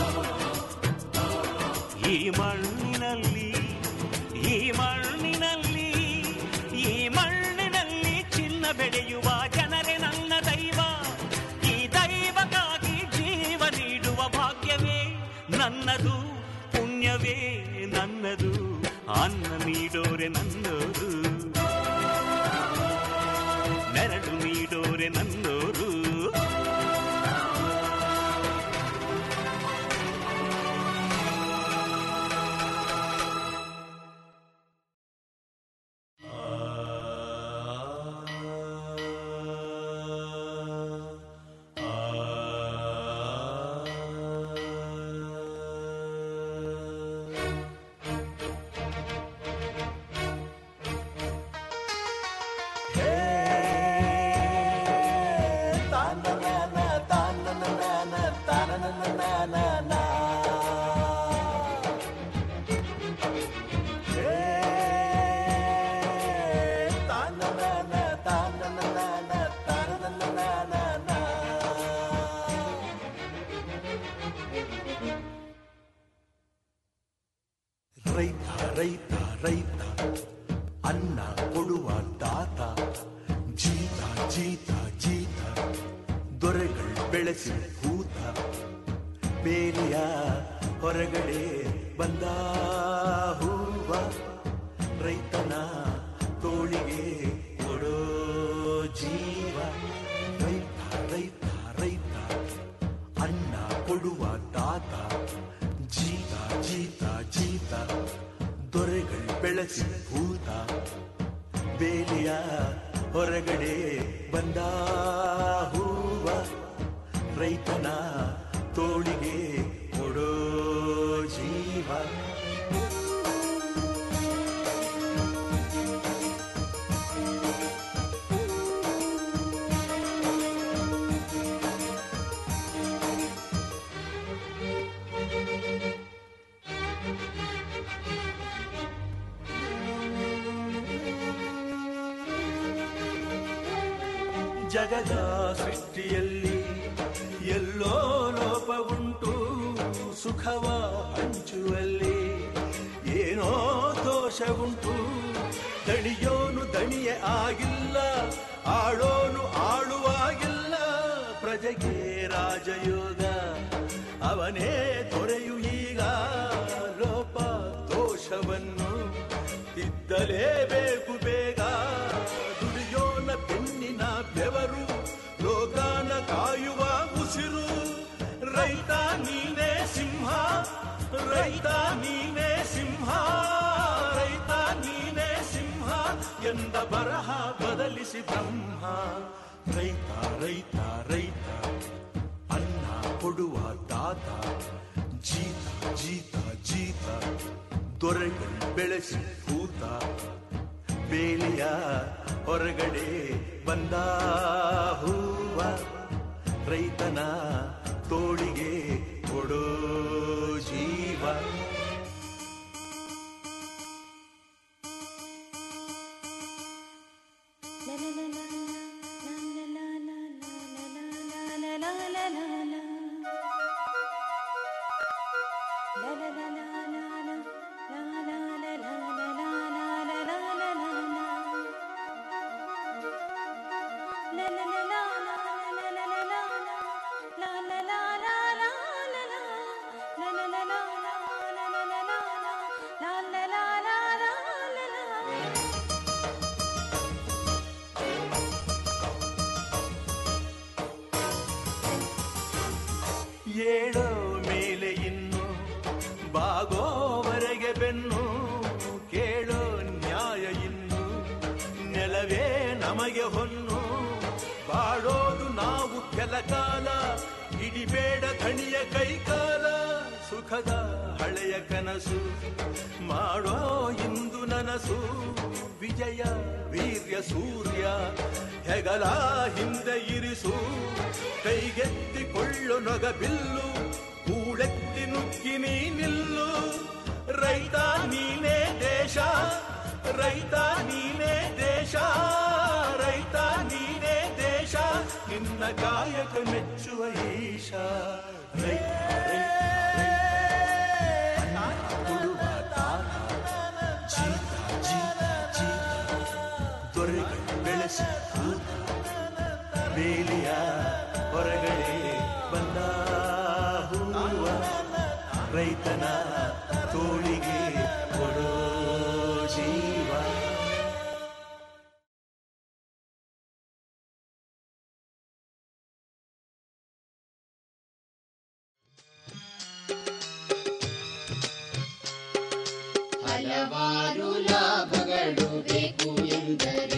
ಈ ಮಣ್ಣಿನಲ್ಲಿ ಈ ಮಣ್ಣಿನಲ್ಲಿ ಈ ಮಣ್ಣಿನಲ್ಲಿ ಚಿನ್ನ ಬೆಳೆಯುವ ಜನರೇ ನನ್ನ ದೈವ ಈ ದೈವಕ್ಕಾಗಿ ಜೀವ ನೀಡುವ ಭಾಗ್ಯವೇ ನನ್ನದು ಪುಣ್ಯವೇ ನನ್ನದು ಅನ್ನ ನೀಡೋರೆ ನನ್ನೋರು ನೆರಳು ನೀಡೋರೆ ನನ್ನೋರು ರೈತ ರೈತ ರೈತ ಅನ್ನ ಕೊಡುವ ದಾತ ಜೀತ ಜೀತ ಜೀತ ದೊರೆಗಳು ಬೆಳೆಸಿ ಭೂತ ಬೇಲಿಯ ಹೊರಗಡೆ ಬಂದ ಹೂವ ರೈತನ ತೋಳಿಗೆ ಕೊಡೋ ಜೀವ ರೈತ ರೈತ ರೈತ ಅನ್ನ ಕೊಡುವ ತಾತ ಜೀತ ಜೀತ ಜೀತ ದೊರೆಗಳು ಬೆಳೆಸಿ ಭೂತ ಬೇಲಿಯ ಹೊರಗಡೆ ಬಂದ ಹೂವ ರೈತನ ತೋಳಿಗೆ ಕೊಡೋ ಜೀವ ಜಗದ ಸೃಷ್ಟಿಯಲ್ಲಿ ಎಲ್ಲೋ ಲೋಪವುಂಟು ಸುಖವ ಹಂಚುವಲ್ಲಿ ಏನೋ ದೋಷವುಂಟು ದಣಿಯೋನು ದಣಿಯೇ ಆಗಿಲ್ಲ ಆಳೋನು ಆಳುವಾಗಿಲ್ಲ ಪ್ರಜೆಗೆ ರಾಜಯೋಗ ಅವನೇ ದೊರೆಯು ಈಗ ಲೋಪ ದೋಷವನ್ನು ತಿದ್ದಲೇಬೇಕು ಬೇಗ ದುಡಿಯೋನ ಬೆನ್ನಿನ ಬೆವರು ಲೋಕಾನ ಕಾಯುವ ಉಸಿರು ರೈತ ನೀನೇ ಸಿಂಹ ರೈತ ನೀನೇ ಸಿಂಹ ರೈತ ನೀನೇ ಸಿಂಹ ಎಂದ ಬರಹ ಬದಲಿಸಿ ಬ್ರಹ್ಮ ರೈತ ರೈತ ರೈತ ಅನ್ನ ಕೊಡುವ ದಾತ ಜೀತ ಜೀತ ಜೀತ ದೊರೆಗಳು ಬೆಳೆಸಿ ಭೂತ ಬೇಲಿಯ ಹೊರಗಡೆ ಬಂದ ಹೂವ ರೈತನ ತೋಳಿಗೆ ಕೊಡೋ ಜೀವ ಏಳೋ ಮೇಲೆ ಇನ್ನು ಬಾಗೋವರೆಗೆ ಬೆನ್ನು ಕೇಳೋ ನ್ಯಾಯ ಇನ್ನು ನೆಲವೇ ನಮಗೆ ಹೊನ್ನು ಬಾಳೋದು ನಾವು ಕೆಲ ಕಾಲ ಹಿಡಿಬೇಡ ಧಣಿಯ ಕೈಕಾಲ ಸುಖದ ಹಳೆಯ ಕನಸು ಮಾಡೋ ಇಂದು ನನಸು ವಿಜಯ ವೀರ್ಯ ಸೂರ್ಯ ಹೆಗಲ ಹಿಂದೆ ಇರಿಸು ಕೈಗೆತ್ತಿಕೊಳ್ಳು ನೊಗ ಬಿಲ್ಲು ಕೂಳೆತ್ತಿ ನುಗ್ಗಿ ನೀ ನಿಲ್ಲು ರೈತ ನೀನೇ ದೇಶ ರೈತ ನೀನೇ ದೇಶ ರೈತ ನೀನೇ ದೇಶ ನಿನ್ನ ಕಾಯಕ ಮೆಚ್ಚುವ ಈಶ ರೈತ ರೈತ, ರೈತ. ಅನ್ನ ಕೊಡುವ ತಾತ, ಜೀತ ಜೀತ ಜೀತ ದೊರೆಗಳು ಬೆಳೆಸಿ ಕೂತ ಬೇಲಿಯ ಹೊರಗಡೆ ಬಂದ ಹೂವ ರೈತನ ತೋಳಿಗೆ ಕೊಡೋ ಜೀವ ಹಲವಾರು ಲಾಭಗಳು ಬೇಕು ಎಂದರೆ